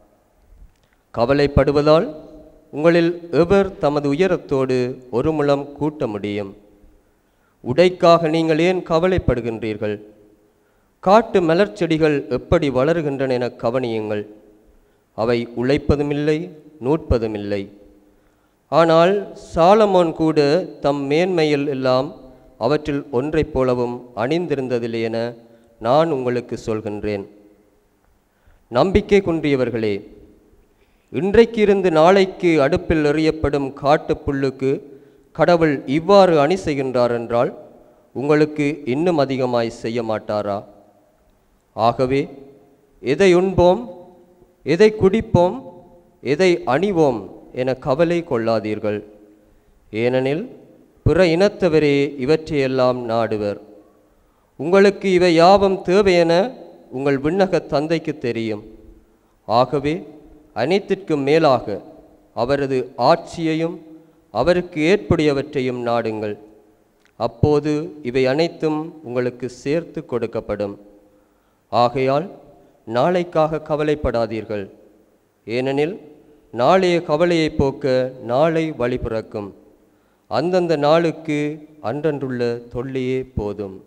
கவலைப்படுவதால் உங்களில் எவர் தமது உயரத்தோடு ஒரு முழம் கூட்ட முடியும் உடைக்காக நீங்கள் ஏன் கவலைப்படுகின்றீர்கள் காட்டு மலர் செடிகள் எப்படி வளருகின்றன என கவனியுங்கள் அவை உழைப்பதுமில்லை நூற்பதுமில்லை ஆனால் சாலமோன் கூட தம் மேன்மையில் எல்லாம் அவற்றில் ஒன்றைப் போலவும் அணிந்திருந்ததில்லை என நான் உங்களுக்கு சொல்கின்றேன் நம்பிக்கை குன்றியவர்களே இன்றைக்கு இருந்து நாளைக்கு அடுப்பில் எறியப்படும் காட்டுப் புல்லுக்கு கடவுள் இவ்வாறு அணி செய்கின்றார் என்றால் உங்களுக்கு இன்னும் அதிகமாய் செய்ய மாட்டாரா ஆகவே எதை உண்போம் எதை குடிப்போம் எதை அணிவோம் என கவலை கொள்ளாதீர்கள் ஏனெனில் பிற இனத்தவரே இவற்றையெல்லாம் நாடுவர் உங்களுக்கு இவை யாவும் தேவையென உங்கள் விண்ணக தந்தைக்கு தெரியும் ஆகவே அனைத்திற்கும் மேலாக அவரது ஆட்சியையும் அவருக்கு ஏற்புடையவற்றையும் நாடுங்கள் அப்போது இவை அனைத்தும் உங்களுக்கு சேர்த்து கொடுக்கப்படும் ஆகையால் நாளைக்காக கவலைப்படாதீர்கள் ஏனெனில் நாளைய கவலையை போக்க நாளை வழி பிறக்கும் அந்தந்த நாளுக்கு அன்றன்றுள்ள தொல்லையே போதும்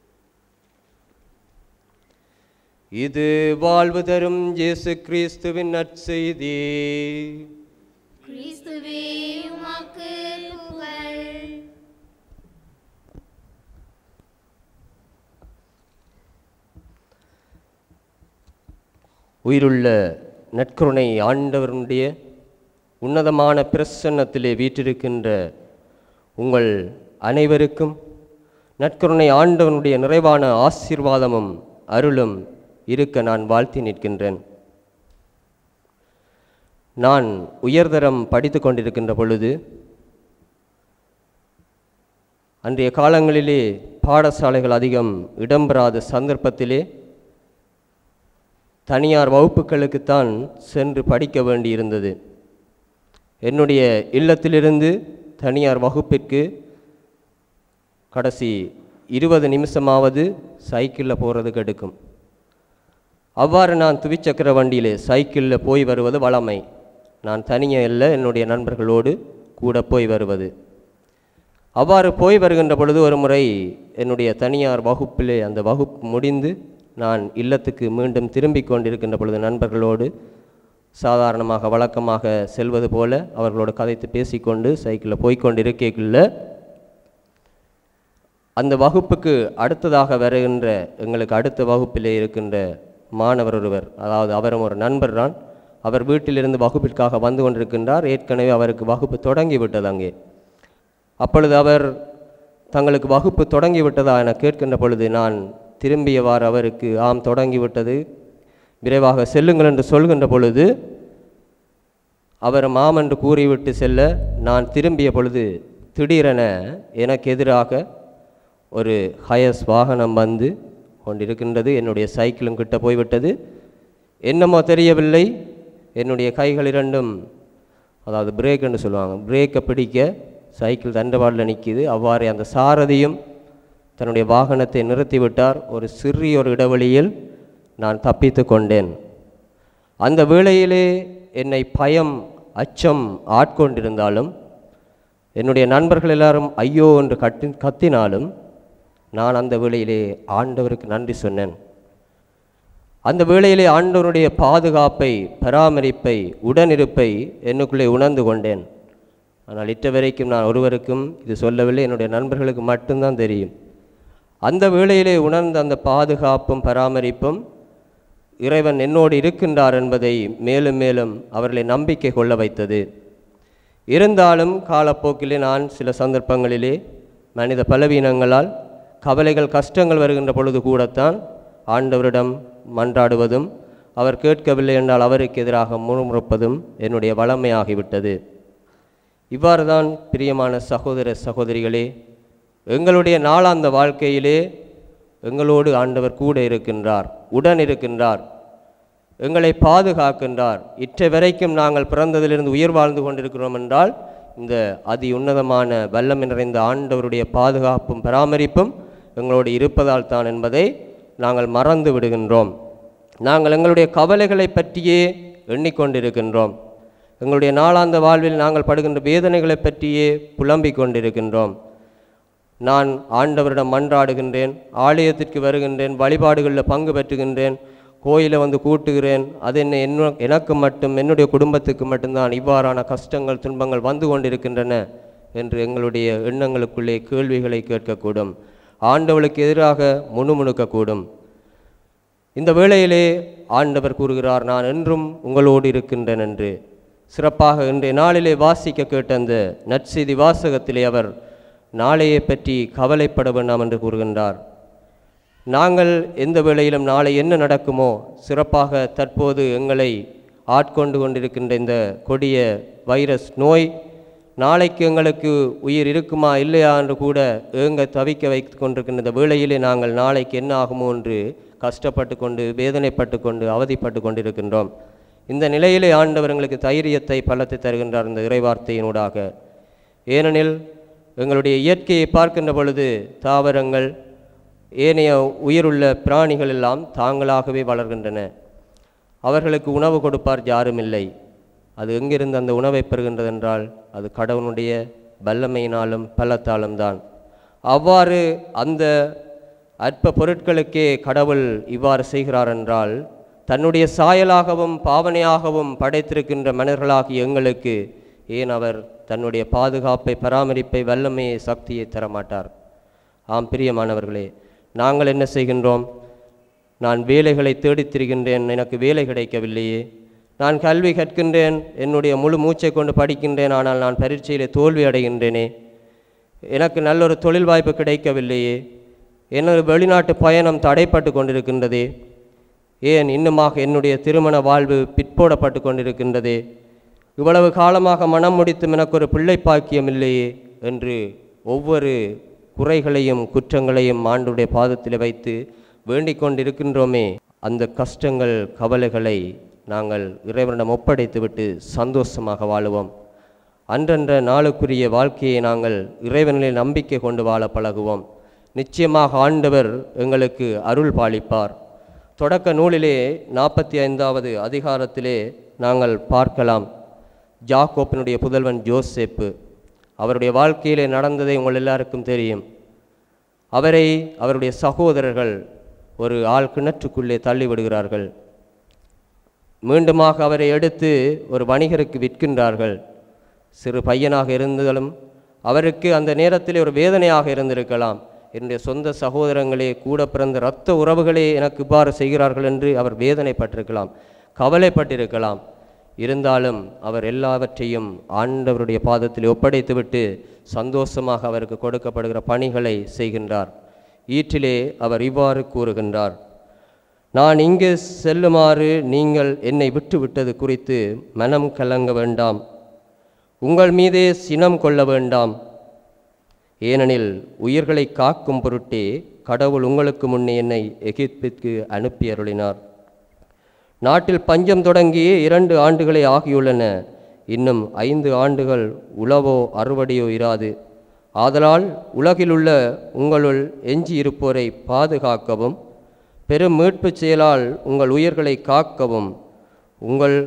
இது வாழ்வு தரும் இயேசு கிறிஸ்துவின் நற்செய்தி கிறிஸ்துவே உமக்கு புகழ் உயிருள்ள நற்கருணை ஆண்டவருடைய உன்னதமான பிரசன்னத்திலே வீற்றிருக்கின்ற உங்கள் அனைவருக்கும் நற்கருணை ஆண்டவனுடைய நிறைவான ஆசீர்வாதமும் அருளும் இருக்க நான் வாழ்த்தி நிற்கின்றேன் நான் உயர்தரம் படித்து கொண்டிருக்கின்ற பொழுது அன்றைய காலங்களிலே பாடசாலைகள் அதிகம் இடம்பெறாத சந்தர்ப்பத்திலே தனியார் வகுப்புகளுக்குத்தான் சென்று படிக்க வேண்டியிருந்தது என்னுடைய இல்லத்திலிருந்து தனியார் வகுப்பிற்கு கடைசி இருபது நிமிஷமாவது சைக்கிளில் போகிறதுக்கு எடுக்கும் அவ்வாறு நான் துவிச்சக்கர வண்டியிலே சைக்கிளில் போய் வருவது வளமை நான் தனியே இல்லை என்னுடைய நண்பர்களோடு கூட போய் வருவது அவ்வாறு போய் வருகின்ற பொழுது ஒரு முறை என்னுடைய தனியார் வகுப்பிலே அந்த வகுப்பு முடிந்து நான் இல்லத்துக்கு மீண்டும் திரும்பிக் கொண்டிருக்கின்ற பொழுது நண்பர்களோடு சாதாரணமாக வழக்கமாக செல்வது போல அவர்களோடு கதைத்து பேசிக்கொண்டு சைக்கிளில் போய்க்கொண்டிருக்கைக்குள்ள அந்த வகுப்புக்கு அடுத்ததாக வருகின்ற எங்களுக்கு அடுத்த வகுப்பிலே இருக்கின்ற மாணவர் ஒருவர் அதாவது அவரும் ஒரு நண்பர் தான் அவர் வீட்டிலிருந்து வகுப்பிற்காக வந்து கொண்டிருக்கின்றார் ஏற்கனவே அவருக்கு வகுப்பு தொடங்கி விட்டது அங்கே அப்பொழுது அவர் தங்களுக்கு வகுப்பு தொடங்கி விட்டதா என கேட்கின்ற பொழுது நான் திரும்பியவாறு அவருக்கு ஆம் தொடங்கி விட்டது விரைவாக செல்லுங்கள் என்று சொல்கின்ற பொழுது அவர் மாம் என்று கூறிவிட்டு செல்ல நான் திரும்பிய பொழுது திடீரென எனக்கு எதிராக ஒரு ஹயஸ் வாகனம் வந்து கொண்டிருக்கின்றது என்னுடைய சைக்கிளும் கிட்ட போய்விட்டது என்னமோ தெரியவில்லை என்னுடைய கைகள் இரண்டும் அதாவது பிரேக்குன்னு சொல்லுவாங்க பிரேக்கை பிடிக்க சைக்கிள் தண்டவாளில் நிற்கிது அவ்வாறே அந்த சாரதியும் தன்னுடைய வாகனத்தை நிறுத்திவிட்டார் ஒரு சிறிய ஒரு இடைவெளியில் நான் தப்பித்து கொண்டேன் அந்த வேளையிலே என்னை பயம் அச்சம் ஆட்கொண்டிருந்தாலும் என்னுடைய நண்பர்கள் எல்லாரும் ஐயோ என்று கட்டி கத்தினாலும் நான் அந்த வேளையிலே ஆண்டவருக்கு நன்றி சொன்னேன் அந்த வேளையிலே ஆண்டவருடைய பாதுகாப்பை பராமரிப்பை உடனிருப்பை என்னுக்குள்ளே உணர்ந்து கொண்டேன் ஆனால் இட்ட வரைக்கும் நான் ஒருவருக்கும் இது சொல்லவில்லை என்னுடைய நண்பர்களுக்கு மட்டும்தான் தெரியும் அந்த வேளையிலே உணர்ந்த அந்த பாதுகாப்பும் பராமரிப்பும் இறைவன் என்னோடு இருக்கின்றார் என்பதை மேலும் மேலும் அவர்களை நம்பிக்கை கொள்ள வைத்தது இருந்தாலும் காலப்போக்கிலே நான் சில சந்தர்ப்பங்களிலே மனித பலவீனங்களால் கவலைகள் கஷ்டங்கள் வருகின்ற பொழுது கூடத்தான் ஆண்டவரிடம் மன்றாடுவதும் அவர் கேட்கவில்லை என்றால் அவருக்கு எதிராக முறுமுறுப்பதும் என்னுடைய வளமையாகிவிட்டது இவ்வாறு தான் பிரியமான சகோதர சகோதரிகளே எங்களுடைய நாளாந்த வாழ்க்கையிலே எங்களோடு ஆண்டவர் கூட இருக்கின்றார் உடன் இருக்கின்றார் எங்களை பாதுகாக்கின்றார் இற்றை வரைக்கும் நாங்கள் பிறந்ததிலிருந்து உயிர் வாழ்ந்து கொண்டிருக்கிறோம் என்றால் இந்த அதி உன்னதமான வல்லம் நிறைந்த ஆண்டவருடைய பாதுகாப்பும் பராமரிப்பும் எங்களோடு இருப்பதால் தான் என்பதை நாங்கள் மறந்து விடுகின்றோம் நாங்கள் எங்களுடைய கவலைகளை பற்றியே எண்ணிக்கொண்டிருக்கின்றோம் எங்களுடைய நாளாந்த வாழ்வில் நாங்கள் படுகின்ற வேதனைகளை பற்றியே புலம்பிக் கொண்டிருக்கின்றோம் நான் ஆண்டவரிடம் மன்றாடுகின்றேன் ஆலயத்திற்கு வருகின்றேன் வழிபாடுகளில் பங்கு பெற்றுகின்றேன் கோயிலை வந்து கூட்டுகிறேன் அது என்ன என்ன எனக்கு மட்டும் என்னுடைய குடும்பத்துக்கு மட்டும்தான் இவ்வாறான கஷ்டங்கள் துன்பங்கள் வந்து கொண்டிருக்கின்றன என்று எங்களுடைய எண்ணங்களுக்குள்ளே கேள்விகளை கேட்கக்கூடும் ஆண்டவளுக்கு எதிராக முணுமுணுக்கக்கூடும் இந்த வேளையிலே ஆண்டவர் கூறுகிறார் நான் என்றும் உங்களோடு இருக்கின்றேன் என்று சிறப்பாக இன்றைய நாளிலே வாசிக்க கேட்ட அந்த நற்செய்தி வாசகத்திலே அவர் நாளையை பற்றி கவலைப்பட வேண்டாம் என்று கூறுகின்றார் நாங்கள் எந்த வேளையிலும் நாளை என்ன நடக்குமோ சிறப்பாக தற்போது எங்களை ஆட்கொண்டு கொண்டிருக்கின்ற இந்த கொடிய வைரஸ் நோய் நாளைக்கு எங்களுக்கு உயிர் இருக்குமா இல்லையா என்று கூட ஏங்க தவிக்க வைத்து கொண்டிருக்கின்ற இந்த வேளையிலே நாங்கள் நாளைக்கு என்ன ஆகுமோ என்று கஷ்டப்பட்டு கொண்டு வேதனைப்பட்டு கொண்டு அவதிப்பட்டு கொண்டிருக்கின்றோம் இந்த நிலையிலே ஆண்டவர் எங்களுக்கு தைரியத்தை பலத்தை தருகின்றார் இந்த இறைவார்த்தையினூடாக ஏனெனில் எங்களுடைய இயற்கையை பார்க்கின்ற பொழுது தாவரங்கள் ஏனைய உயிருள்ள பிராணிகள் எல்லாம் தாங்களாகவே வளர்கின்றன அவர்களுக்கு உணவு கொடுப்பார் யாரும் இல்லை அது எங்கிருந்து அந்த உணவை பெறுகின்றதென்றால் அது கடவுளுடைய வல்லமையினாலும் பலத்தாலும் தான் அவ்வாறு அந்த அற்ப பொருட்களுக்கே கடவுள் இவ்வாறு செய்கிறார் என்றால் தன்னுடைய சாயலாகவும் பாவனையாகவும் படைத்திருக்கின்ற மனிதர்களாகிய எங்களுக்கு ஏன் அவர் தன்னுடைய பாதுகாப்பை பராமரிப்பை வல்லமையை சக்தியை தரமாட்டார் ஆம் பிரியமானவர்களே நாங்கள் என்ன செய்கின்றோம் நான் வேலைகளை தேடித் திரிகின்றேன் எனக்கு வேலை கிடைக்கவில்லையே நான் கல்வி கற்கின்றேன் என்னுடைய முழு மூச்சை கொண்டு படிக்கின்றேன் ஆனால் நான் பரீட்சையிலே தோல்வி அடைகின்றேனே எனக்கு நல்லொரு தொழில் வாய்ப்பு கிடைக்கவில்லையே எனது வெளிநாட்டு பயணம் தடைப்பட்டு கொண்டிருக்கின்றதே ஏன் இன்னுமாக என்னுடைய திருமண வாழ்வு பிற்போடப்பட்டு கொண்டிருக்கின்றதே இவ்வளவு காலமாக மனம் முடித்தும் எனக்கு ஒரு பிள்ளை பாக்கியம் இல்லையே என்று ஒவ்வொரு குறைகளையும் குற்றங்களையும் ஆண்டுடைய பாதத்தில் வைத்து வேண்டிக் கொண்டிருக்கின்றோமே அந்த கஷ்டங்கள் கவலைகளை நாங்கள் இறைவனிடம் ஒப்படைத்துவிட்டு சந்தோஷமாக வாழுவோம் அன்றன்ற நாளுக்குரிய வாழ்க்கையை நாங்கள் இறைவனில் நம்பிக்கை கொண்டு வாழ பழகுவோம் நிச்சயமாக ஆண்டவர் எங்களுக்கு அருள் பாலிப்பார் தொடக்க நூலிலே நாற்பத்தி ஐந்தாவது அதிகாரத்திலே நாங்கள் பார்க்கலாம் ஜாக்கோப்பினுடைய புதல்வன் ஜோசேப்பு அவருடைய வாழ்க்கையிலே நடந்ததை உங்கள் எல்லாருக்கும் தெரியும் அவரை அவருடைய சகோதரர்கள் ஒரு ஆள் கிணற்றுக்குள்ளே தள்ளிவிடுகிறார்கள் மீண்டுமாக அவரை எடுத்து ஒரு வணிகருக்கு விற்கின்றார்கள் சிறு பையனாக இருந்தாலும் அவருக்கு அந்த நேரத்தில் ஒரு வேதனையாக இருந்திருக்கலாம் என்னுடைய சொந்த சகோதரங்களே கூட பிறந்த இரத்த உறவுகளே எனக்கு இவ்வாறு செய்கிறார்கள் என்று அவர் வேதனைப்பட்டிருக்கலாம் கவலைப்பட்டிருக்கலாம் இருந்தாலும் அவர் எல்லாவற்றையும் ஆண்டவருடைய பாதத்தில் ஒப்படைத்துவிட்டு சந்தோஷமாக அவருக்கு கொடுக்கப்படுகிற பணிகளை செய்கின்றார் ஈற்றிலே அவர் இவ்வாறு கூறுகின்றார் நான் இங்கு செல்லுமாறு நீங்கள் என்னை விட்டு விட்டது குறித்து மனம் கலங்க வேண்டாம் உங்கள் மீதே சினம் கொள்ள வேண்டாம் ஏனெனில் உயிர்களை காக்கும் பொருட்டே கடவுள் உங்களுக்கு முன்னே என்னை எகிப்திற்கு அனுப்பி அருளினார் நாட்டில் பஞ்சம் தொடங்கி இரண்டு ஆண்டுகளே ஆகியுள்ளன இன்னும் ஐந்து ஆண்டுகள் உழவோ அறுவடையோ இராது ஆதலால் உலகிலுள்ள உங்களுள் எஞ்சி இருப்போரை பாதுகாக்கவும் பெரும் மீட்புச் செயலால் உங்கள் உயிர்களை காக்கவும் உங்கள்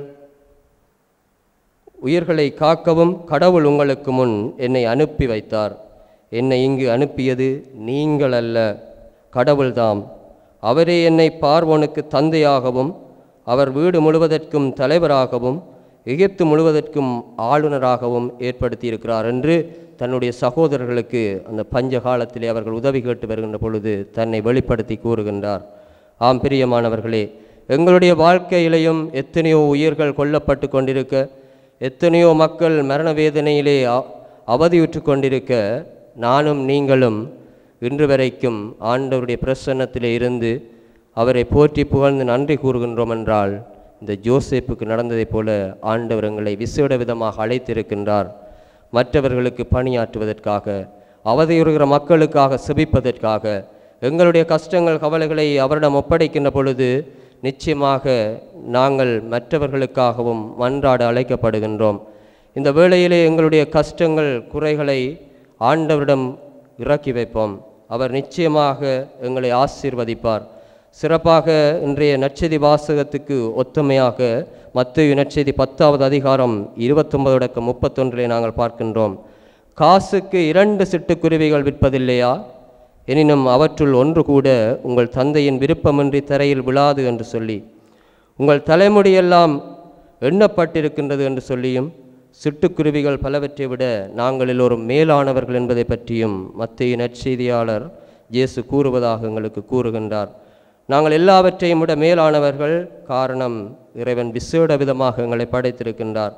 உயிர்களை காக்கவும் கடவுள் உங்களுக்கு முன் என்னை அனுப்பி வைத்தார் என்னை இங்கு அனுப்பியது நீங்கள் அல்ல கடவுள்தாம் அவரே என்னை பார்வோனுக்கு தந்தையாகவும் அவர் வீடு முழுவதற்கும் தலைவராகவும் எகிப்து முழுவதற்கும் ஆளுநராகவும் ஏற்படுத்தியிருக்கிறார் என்று தன்னுடைய சகோதரர்களுக்கு அந்த பஞ்ச காலத்திலே அவர்கள் உதவி கேட்டு வருகின்ற பொழுது தன்னை வெளிப்படுத்தி கூறுகின்றார் ஆம் பிரியமானவர்களே எங்களுடைய வாழ்க்கையிலையும் எத்தனையோ உயிர்கள் கொல்லப்பட்டு கொண்டிருக்க எத்தனையோ மக்கள் மரண வேதனையிலே அ- அவதியுற்று கொண்டிருக்க நானும் நீங்களும் இன்று வரைக்கும் ஆண்டவருடைய பிரசன்னத்திலே இருந்து அவரை போற்றி புகழ்ந்து நன்றி கூறுகின்றோம் என்றால் இந்த ஜோசேப்புக்கு நடந்ததைப் போல ஆண்டவர் எங்களை விசேட விதமாக அழைத்திருக்கின்றார் மற்றவர்களுக்கு பணியாற்றுவதற்காக அவதியுறுகிற மக்களுக்காக செபிப்பதற்காக எங்களுடைய கஷ்டங்கள் கவலைகளை அவரிடம் ஒப்படைக்கின்ற பொழுது நிச்சயமாக நாங்கள் மற்றவர்களுக்காகவும் மன்றாட அழைக்கப்படுகின்றோம் இந்த வேளையிலே எங்களுடைய கஷ்டங்கள் குறைகளை ஆண்டவரிடம் இறக்கி வைப்போம் அவர் நிச்சயமாக எங்களை ஆசீர்வதிப்பார் சிறப்பாக இன்றைய நற்செய்தி வாசகத்துக்கு ஒத்தமையாக மத்திய நற்செய்தி பத்தாவது அதிகாரம் இருபத்தொன்பது அடக்கம் முப்பத்தொன்றிலே நாங்கள் பார்க்கின்றோம் காசுக்கு இரண்டு சிட்டுக்குருவிகள் விற்பதில்லையா எனினும் அவற்றுள் ஒன்று கூட உங்கள் தந்தையின் விருப்பமின்றி தரையில் விழாது என்று சொல்லி உங்கள் தலைமுடியெல்லாம் எண்ணப்பட்டிருக்கின்றது என்று சொல்லியும் சிட்டுக்குருவிகள் பலவற்றை விட நாங்கள் எல்லோரும் மேலானவர்கள் என்பதை பற்றியும் மத்திய நற்செய்தியாளர் இயேசு கூறுவதாக எங்களுக்கு கூறுகின்றார் நாங்கள் எல்லாவற்றையும் விட மேலானவர்கள் காரணம் இறைவன் விசேட விதமாக எங்களை படைத்திருக்கின்றார்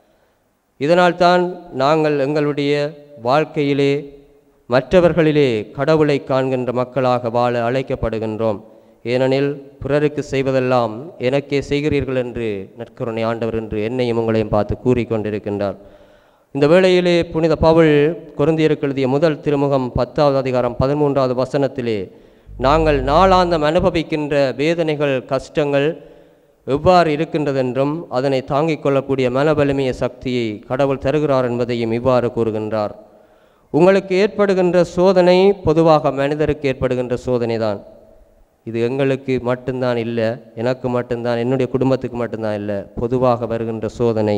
இதனால்தான் நாங்கள் எங்களுடைய வாழ்க்கையிலே மற்றவர்களிலே கடவுளை காண்கின்ற மக்களாக வாழ அழைக்கப்படுகின்றோம் ஏனெனில் பிறருக்கு செய்வதெல்லாம் எனக்கே செய்கிறீர்கள் என்று நற்கருணை ஆண்டவர் என்று என்னையும் உங்களையும் பார்த்து கூறிக்கொண்டிருக்கின்றார் இந்த வேளையிலே புனித பவுல் குருந்தியருக்கு எழுதிய முதல் திருமுகம் பத்தாவது அதிகாரம் பதிமூன்றாவது வசனத்திலே நாங்கள் நாளாந்தம் அனுபவிக்கின்ற வேதனைகள் கஷ்டங்கள் எவ்வாறு இருக்கின்றதென்றும் அதனை தாங்கிக் கொள்ளக்கூடிய மனவலிமைய சக்தியை கடவுள் தருகிறார் என்பதையும் இவ்வாறு கூறுகின்றார் உங்களுக்கு ஏற்படுகின்ற சோதனை பொதுவாக மனிதருக்கு ஏற்படுகின்ற சோதனை தான் இது எங்களுக்கு மட்டும்தான் இல்லை எனக்கு மட்டும்தான் என்னுடைய குடும்பத்துக்கு மட்டும்தான் இல்லை பொதுவாக வருகின்ற சோதனை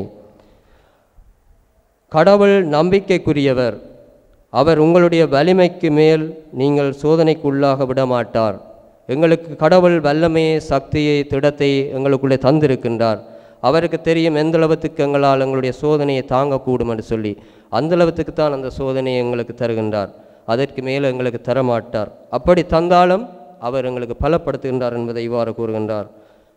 கடவுள் நம்பிக்கைக்குரியவர் அவர் உங்களுடைய வலிமைக்கு மேல் நீங்கள் சோதனைக்கு உள்ளாக விட மாட்டார் எங்களுக்கு கடவுள் வல்லமையை சக்தியை திடத்தை எங்களுக்குள்ளே தந்திருக்கின்றார் அவருக்கு தெரியும் எந்த அளவுக்கு எங்களால் எங்களுடைய சோதனையை தாங்கக்கூடும் என்று சொல்லி அந்த அளவுக்கு தான் அந்த சோதனையை எங்களுக்கு தருகின்றார் அதற்கு மேலே எங்களுக்கு தரமாட்டார் அப்படி தந்தாலும் அவர் எங்களுக்கு பலப்படுத்துகின்றார் என்பதை இவ்வாறு கூறுகின்றார்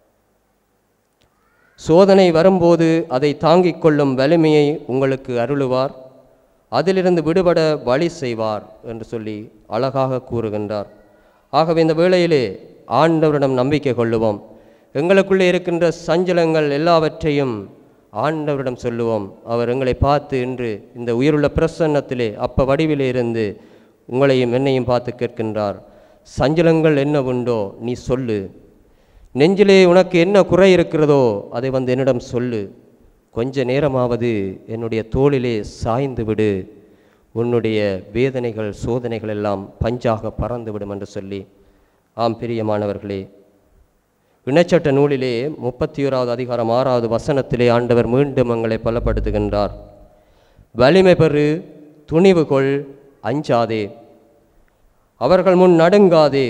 சோதனை வரும்போது அதை தாங்கிக் கொள்ளும் வலிமையை உங்களுக்கு அருளுவார் அதிலிருந்து விடுபட வழி செய்வார் என்று சொல்லி அழகாக கூறுகின்றார் ஆகவே இந்த வேளையிலே ஆண்டவரிடம் நம்பிக்கை கொள்ளுவோம் எங்களுக்குள்ளே இருக்கின்ற சஞ்சலங்கள் எல்லாவற்றையும் ஆண்டவரிடம் சொல்லுவோம் அவர் எங்களை பார்த்து இன்று இந்த உயிருள்ள பிரசன்னத்திலே அப்ப வடிவிலே இருந்து உங்களையும் என்னையும் பார்த்து கேட்கின்றார் சஞ்சலங்கள் என்ன உண்டோ நீ சொல்லு நெஞ்சிலே உனக்கு என்ன குறை இருக்கிறதோ அதை வந்து என்னிடம் சொல்லு கொஞ்ச நேரமாவது என்னுடைய தோளிலே சாய்ந்து விடு உன்னுடைய வேதனைகள் சோதனைகள் எல்லாம் பஞ்சாக பறந்து விடும் என்று சொல்லி ஆம் பிரியமானவர்களே இணைச்சட்ட நூலிலே முப்பத்தி ஓராவது அதிகாரம் ஆறாவது வசனத்திலே ஆண்டவர் மீண்டும் எங்களை பலப்படுத்துகின்றார் வலிமை பெறு துணிவு கொள் அஞ்சாதே அவர்கள் முன் நடுங்காதே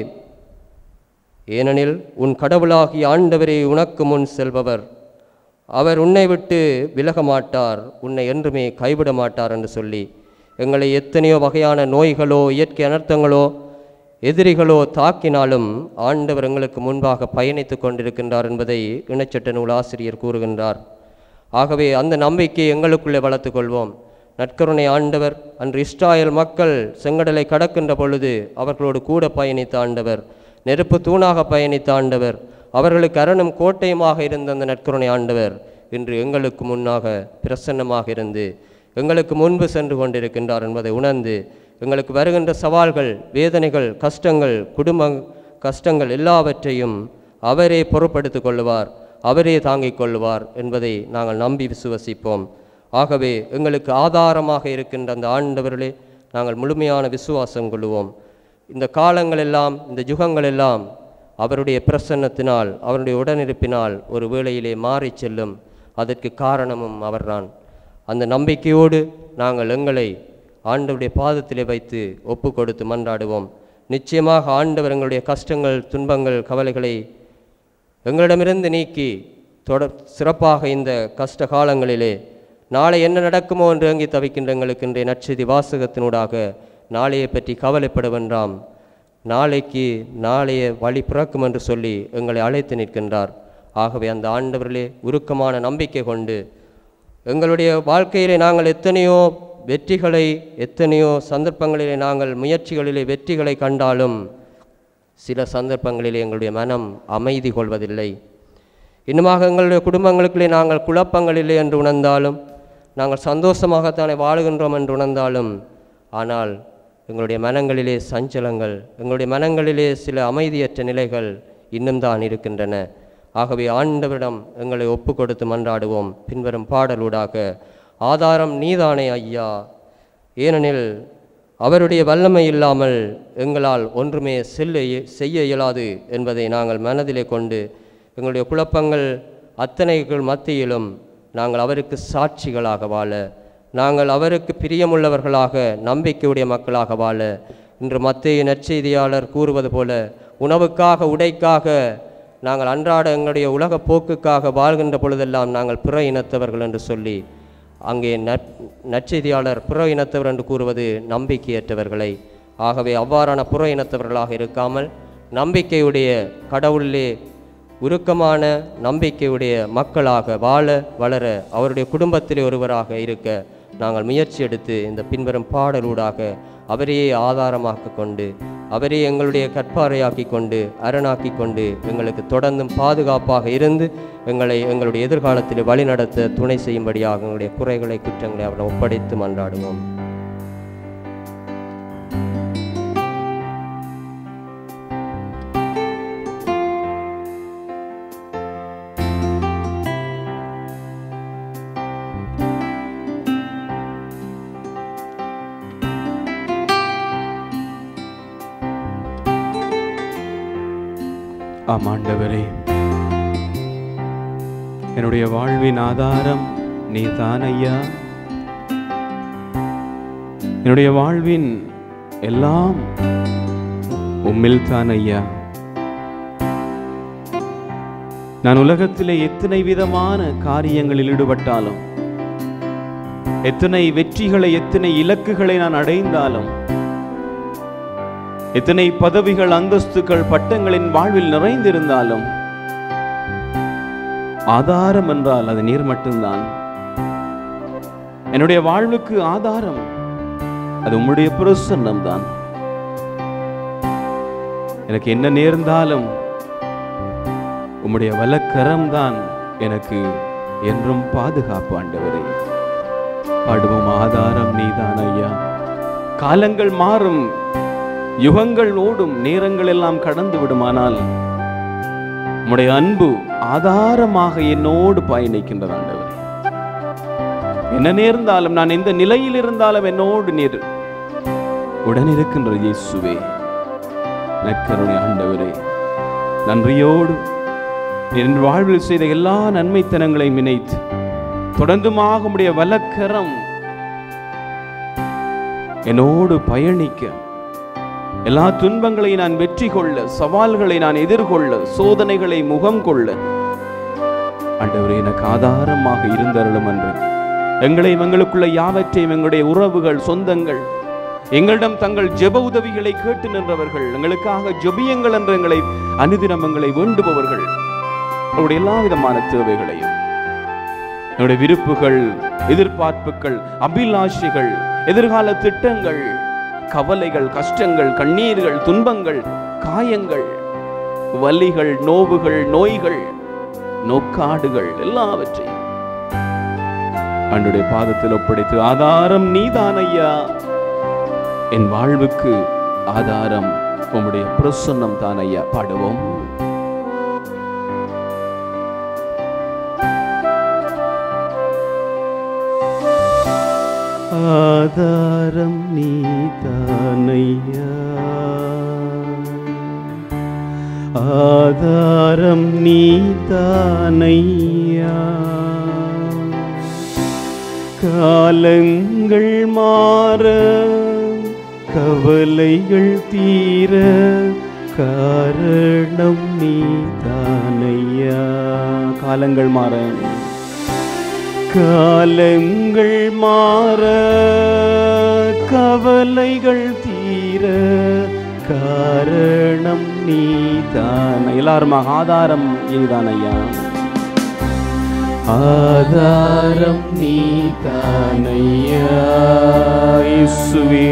ஏனெனில் உன் கடவுளாகிய ஆண்டவரே உனக்கு முன் செல்பவர் அவர் உன்னை விட்டு விலக மாட்டார் உன்னை என்றுமே கைவிட மாட்டார் என்று சொல்லி எங்களை எத்தனையோ வகையான நோய்களோ இயற்கை அனர்த்தங்களோ எதிரிகளோ தாக்கினாலும் ஆண்டவர் எங்களுக்கு முன்பாக பயணித்து கொண்டிருக்கின்றார் என்பதை இணைச்சட்ட நூல் ஆசிரியர் கூறுகின்றார் ஆகவே அந்த நம்பிக்கையை எங்களுக்குள்ளே வளர்த்துக் கொள்வோம் நற்கருணை ஆண்டவர் அன்று இஸ்ராயல் மக்கள் செங்கடலை கடக்கின்ற பொழுது அவர்களோடு கூட பயணித்த ஆண்டவர் நெருப்பு தூணாக பயணித்த ஆண்டவர் அவர்களுக்கு அரணும் கோட்டையுமாக இருந்த அந்த நற்கருணை ஆண்டவர் இன்று எங்களுக்கு முன்னாக பிரசன்னமாக இருந்து எங்களுக்கு முன்பு சென்று கொண்டிருக்கின்றார் என்பதை உணர்ந்து எங்களுக்கு வருகின்ற சவால்கள் வேதனைகள் கஷ்டங்கள் குடும்ப கஷ்டங்கள் எல்லாவற்றையும் அவரே பொறுப்படுத்திக் கொள்ளுவார் அவரே தாங்கிக் கொள்ளுவார் என்பதை நாங்கள் நம்பி விசுவசிப்போம் ஆகவே எங்களுக்கு ஆதாரமாக இருக்கின்ற அந்த ஆண்டவர்களே நாங்கள் முழுமையான விசுவாசம் கொள்ளுவோம் இந்த காலங்கள் எல்லாம் இந்த யுகங்கள் எல்லாம் அவருடைய பிரசன்னத்தினால் அவருடைய உடனிருப்பினால் ஒரு வேளையிலே மாறிச் செல்லும் அதற்கு காரணமும் அவர்தான் அந்த நம்பிக்கையோடு நாங்கள் எங்களை ஆண்டவருடைய பாதத்திலே வைத்து ஒப்பு கொடுத்து மன்றாடுவோம் நிச்சயமாக ஆண்டவர் எங்களுடைய கஷ்டங்கள் துன்பங்கள் கவலைகளை எங்களிடமிருந்து நீக்கி தொடர் சிறப்பாக இந்த கஷ்ட காலங்களிலே நாளை என்ன நடக்குமோ என்று அங்கே தவிக்கின்ற எங்களுக்கு இன்றைய நற்செய்தி வாசகத்தினூடாக நாளையை பற்றி கவலைப்பட வேண்டாம் நாளைக்கு நாளைய வழி பிறக்கும் என்று சொல்லி எங்களை அழைத்து நிற்கின்றார் ஆகவே அந்த ஆண்டவரிலே உருக்கமான நம்பிக்கை கொண்டு எங்களுடைய வாழ்க்கையிலே நாங்கள் எத்தனையோ வெற்றிகளை எத்தனையோ சந்தர்ப்பங்களிலே நாங்கள் முயற்சிகளிலே வெற்றிகளை கண்டாலும் சில சந்தர்ப்பங்களிலே எங்களுடைய மனம் அமைதி கொள்வதில்லை இன்னுமாக எங்களுடைய குடும்பங்களுக்குள்ளே நாங்கள் குழப்பங்களில்லை என்று உணர்ந்தாலும் நாங்கள் சந்தோஷமாகத்தானே வாழுகின்றோம் என்று உணர்ந்தாலும் ஆனால் எங்களுடைய மனங்களிலே சஞ்சலங்கள் எங்களுடைய மனங்களிலே சில அமைதியற்ற நிலைகள் இன்னும் தான் இருக்கின்றன ஆகவே ஆண்டவரிடம் எங்களை ஒப்பு கொடுத்து மன்றாடுவோம் பின்வரும் பாடலூடாக ஆதாரம் நீதானே ஐயா ஏனெனில் அவருடைய வல்லமை இல்லாமல் எங்களால் ஒன்றுமே செல்ல இய- செய்ய இயலாது என்பதை நாங்கள் மனதிலே கொண்டு எங்களுடைய குழப்பங்கள் அத்தனைகள் மத்தியிலும் நாங்கள் அவருக்கு சாட்சிகளாக வாழ நாங்கள் அவருக்கு பிரியமுள்ளவர்களாக நம்பிக்கையுடைய மக்களாக வாழ இன்று மத்திய நற்செய்தியாளர் கூறுவது போல உணவுக்காக உடைக்காக நாங்கள் அன்றாட எங்களுடைய உலக போக்குக்காக வாழ்கின்ற பொழுதெல்லாம் நாங்கள் பிற இனத்தவர்கள் என்று சொல்லி அங்கே நற் நற்செய்தியாளர் புற இனத்தவர் என்று கூறுவது நம்பிக்கையற்றவர்களை ஆகவே அவ்வாறான புற இனத்தவர்களாக இருக்காமல் நம்பிக்கையுடைய கடவுளிலே உருக்கமான நம்பிக்கையுடைய மக்களாக வாழ வளர அவருடைய குடும்பத்திலே ஒருவராக இருக்க நாங்கள் முயற்சி எடுத்து இந்த பின்வரும் பாடலூடாக அவரையே ஆதாரமாக்க கொண்டு அவரே எங்களுடைய கற்பாரையாக்கி கொண்டு அரணாக்கி கொண்டு எங்களுக்கு தொடர்ந்தும் பாதுகாப்பாக இருந்து எங்களை எங்களுடைய எதிர்காலத்தில் வழிநடத்த துணை செய்யும்படியாக எங்களுடைய குறைகளை குற்றங்களை அவரை ஒப்படைத்து மன்றாடுவோம் ஆம் ஆண்டவரே என்னுடைய வாழ்வின் ஆதாரம் நீதான் ஐயா என்னுடைய வாழ்வின் எல்லாம் உம்மில் தான் ஐயா நான் உலகத்திலே எத்தனை விதமான காரியங்களில் ஈடுபட்டாலும் எத்தனை வெற்றிகளை எத்தனை இலக்குகளை நான் அடைந்தாலும் எத்தனை பதவிகள் அந்தஸ்துகள் பட்டங்களின் வாழ்வில் நிறைந்திருந்தாலும் ஆதாரம் என்றால் அது நீர் மட்டும்தான் என்னுடைய வாழ்வுக்கு ஆதாரம் அது உம்முடைய பிரசன்னம் தான் எனக்கு என்ன நேர்ந்தாலும் உம்முடைய வலக்கரம் தான் எனக்கு என்றும் பாதுகாப்பு ஆண்டவரே பாடுவோம் ஆதாரம் நீதான் ஐயா காலங்கள் மாறும் யுகங்கள் ஓடும் நேரங்கள் எல்லாம் கடந்து விடுமானால் உம்முடைய அன்பு ஆதாரமாக என்னோடு பயணிக்கின்றது ஆண்டவரே என்ன நேர்ந்தாலும் நான் எந்த நிலையில் இருந்தாலும் என்னோடு நீர் உடன் இருக்கின்ற இயேசுவே நற்கருணை ஆண்டவரே நன்றியோடு என் வாழ்வில் செய்த எல்லா நன்மைத்தனங்களையும் நினைத்து தொடர்ந்துமாக உம்முடைய வலக்கரம் என்னோடு பயணிக்க எல்லா துன்பங்களையும் நான் வெற்றி கொள்ள சவால்களை நான் எதிர்கொள்ள சோதனைகளை முகம் கொள்ள ஆண்டவரே எனக்கு ஆதாரமாக இருந்தருளும் என்று எங்களையும் எங்களுக்குள்ள யாவற்றையும் எங்களுடைய உறவுகள் சொந்தங்கள் எங்களிடம் தங்கள் ஜெப உதவிகளை கேட்டு நின்றவர்கள் எங்களுக்காக ஜெபியுங்கள் என்று எங்களை அனுதினம் எங்களை வேண்டுபவர்கள் அவருடைய எல்லா விதமான தேவைகளையும் என்னுடைய விருப்புகள் எதிர்பார்ப்புகள் அபிலாஷைகள் எதிர்கால திட்டங்கள் கவலைகள் கஷ்டங்கள் கண்ணீர்கள் துன்பங்கள் காயங்கள் வலிகள் நோவுகள் நோய்கள் நோக்காடுகள் எல்லாவற்றையும் அன்றைய பாதத்தில் ஒப்படைத்து ஆதாரம் நீதான் ஐயா என் வாழ்வுக்கு ஆதாரம் உம்முடைய பிரசன்னம் தான் ஐயா பாடுவோம் ஆதாரம் நீதானையா ஆதாரம் நீதானையா காலங்கள் மாற கவலைகள் தீர காரணம் நீ தானையா காலங்கள் மாற காலங்கள் மாற கவலைகள் தீர காரணம் நீ தான் எல்லாரும் ஆதாரம் நீதான் ஐயா ஆதாரம் நீ தானையா இயேசுவே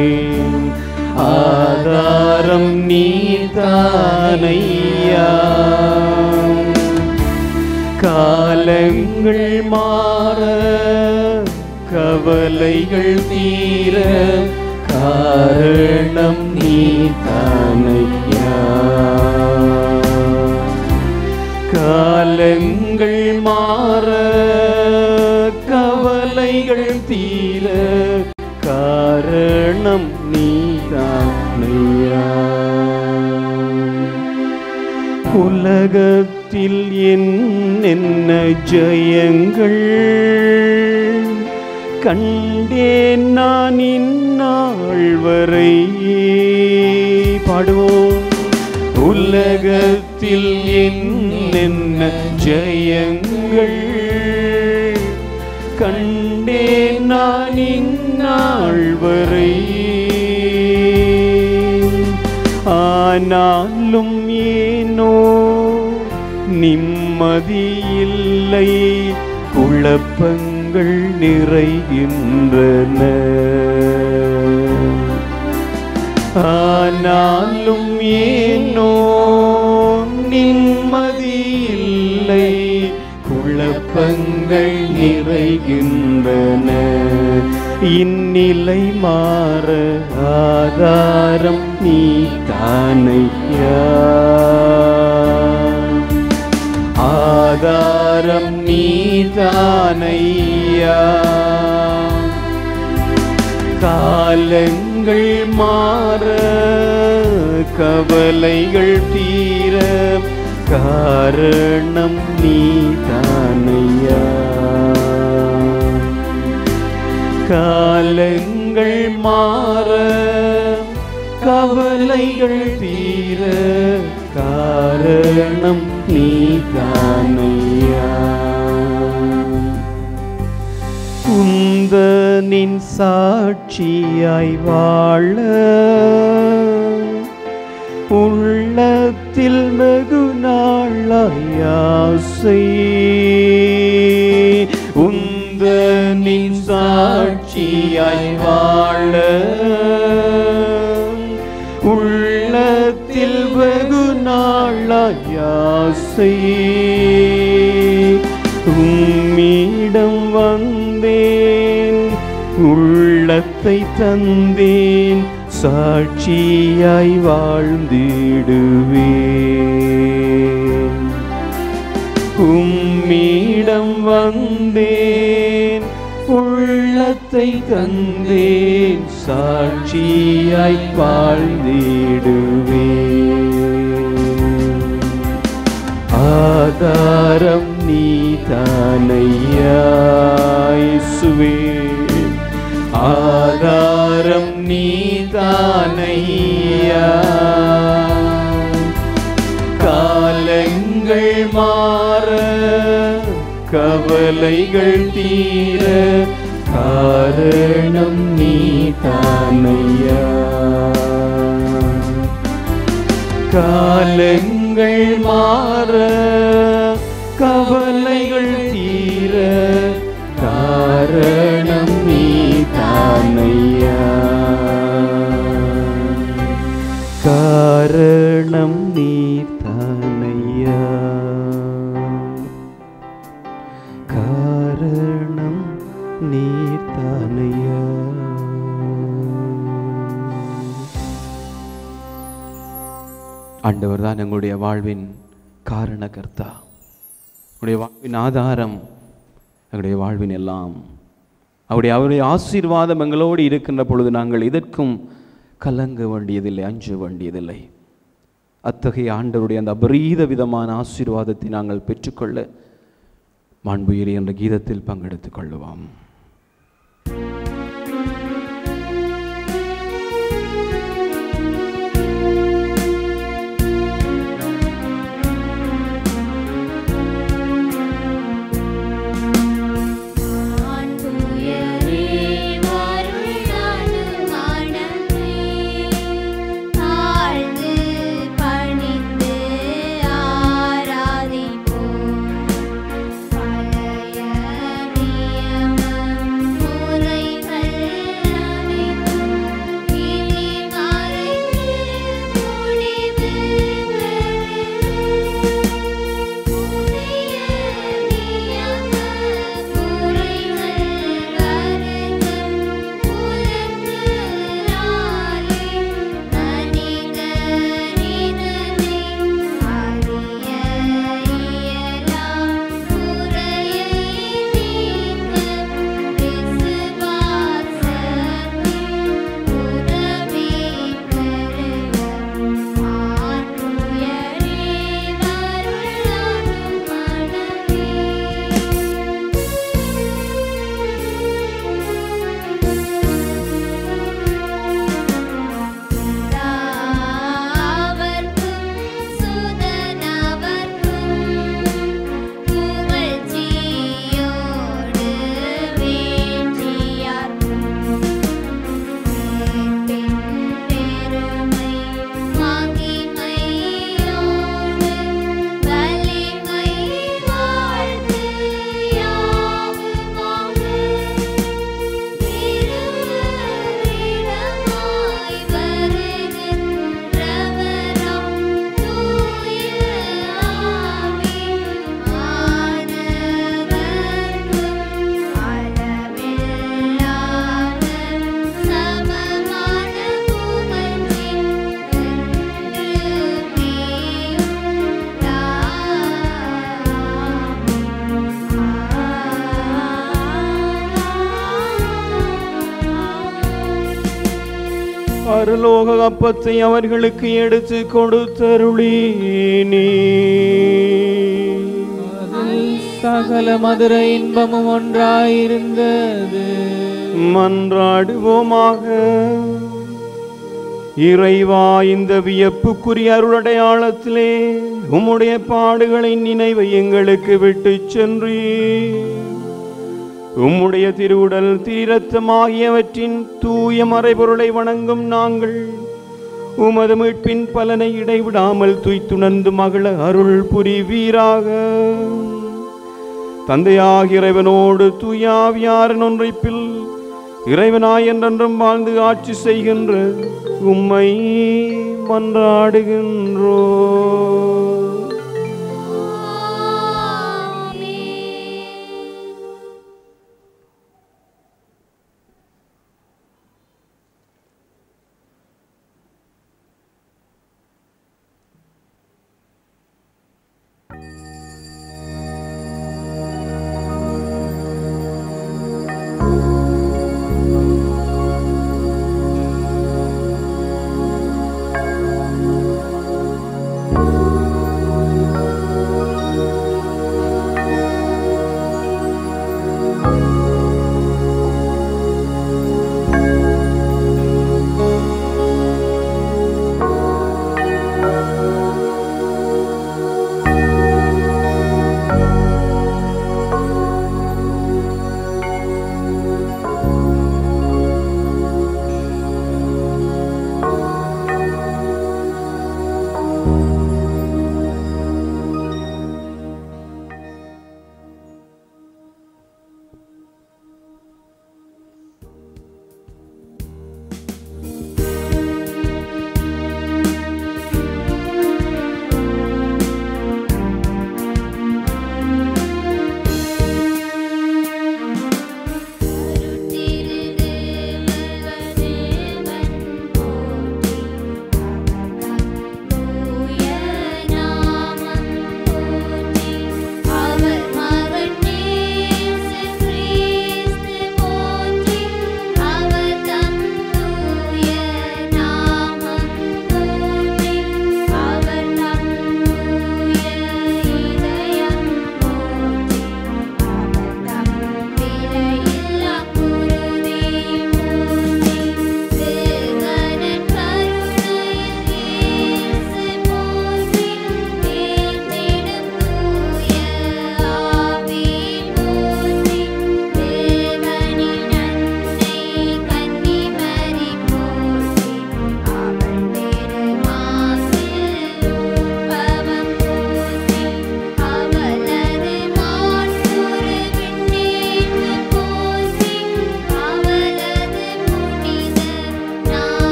ஆதாரம் நீ தானையா காலங்கள் மாற கவலைகள் தீர காரணம் நீ தானையா காலங்கள் மாற கவலைகள் தீர காரணம் நீ தானையா உலகத்தில் என்னென்ன ஜெயங்கள் கண்டேன் நான் இந்நாள் வரை பாடுவோம் உலகத்தில் என்னென்ன ஜெயங்கள் கண்டேன் நான் இந்நாள் வரை ஆனாலும் ஏனோ நிம்மதியில்லை குழப்பங்கள் நிறைகின்றன ஆனாலும் ஏனோ நிம்மதியில்லை குழப்பங்கள் நிறைகின்றன இந்நிலை மாற ஆதாரம் நீ தானையா ஆதாரம் நீ தானையா காலங்கள் மாற கவலைகள் தீர காரணம் நீ தானையா காலங்கள் மாற கவலைகள் தீர காரணம் நீ தானையா குந்தனின் சாட்சியாய் வாழ உள்ளத்தில் வெகு நாளாய் ஆசை உந்தனின் சாட்சியாய் வாழ உள்ளத்தில் வெகு நாளாய் ஆசை உம்மிடம் வந்தேன் உள்ளத்தை தந்தேன் சாட்சியாய் வாழ்ந்திடுவேன் உம்மிடம் வந்தேன் உள்ளத்தை தந்தேன் சாட்சியாய் வாழ்ந்திடுவேன் ஆதாரம் நீ தானையா இயேசுவே ஆதாரம் நீ தானையா காலங்கள் மாற கவலைகள் தீர காரணம் நீ தானையா காலங்கள் மாற கவலைகள் தீர காரணம் நீ தானையா காரணம் நீ தானையா காரணம் நீ தானையா ஆண்டவர் தான் எங்களுடைய வாழ்வின் காரணகர்த்தா உங்களுடைய வாழ்வின் ஆதாரம் எங்களுடைய வாழ்வின் எல்லாம் அவருடைய அவருடைய ஆசீர்வாதம் எங்களோடு இருக்கின்ற பொழுது நாங்கள் இதற்கும் கலங்க வேண்டியதில்லை அஞ்ச வேண்டியதில்லை அத்தகைய ஆண்டவருடைய அந்த அபரீத விதமான ஆசீர்வாதத்தை நாங்கள் பெற்றுக்கொள்ள மாண்புயிரி என்ற கீதத்தில் பங்கெடுத்துக் கொள்ளுவோம் ஆ பரலோக அப்பத்தை அவர்களுக்கு எடுத்து கொடுத்தருளினீ அதில் சகல மதுர இன்பமும் ஒன்றாயிருந்தது மன்றாடுவோமாக இறைவா இந்த வியப்புக்குரிய அருளடையாளத்திலே உம்முடைய பாடுகளின் நினைவை எங்களுக்கு விட்டுச் சென்றீ உம்முடைய திருவுடல் தீரத்தமாகியவற்றின் தூய மறைபொருளை வணங்கும் நாங்கள் உமது மீட்பின் பலனை இடைவிடாமல் துய்த்துணர்ந்து மகள அருள் புரிவீராக தந்தையாகிய இறைவனோடு தூயாவியாரன் ஒன்றைப்பில் இறைவனாய் என்றென்றும் வாழ்ந்து ஆட்சி செய்கின்ற உம்மை மன்றாடுகின்றோ ஆமென். ஆண்டவரே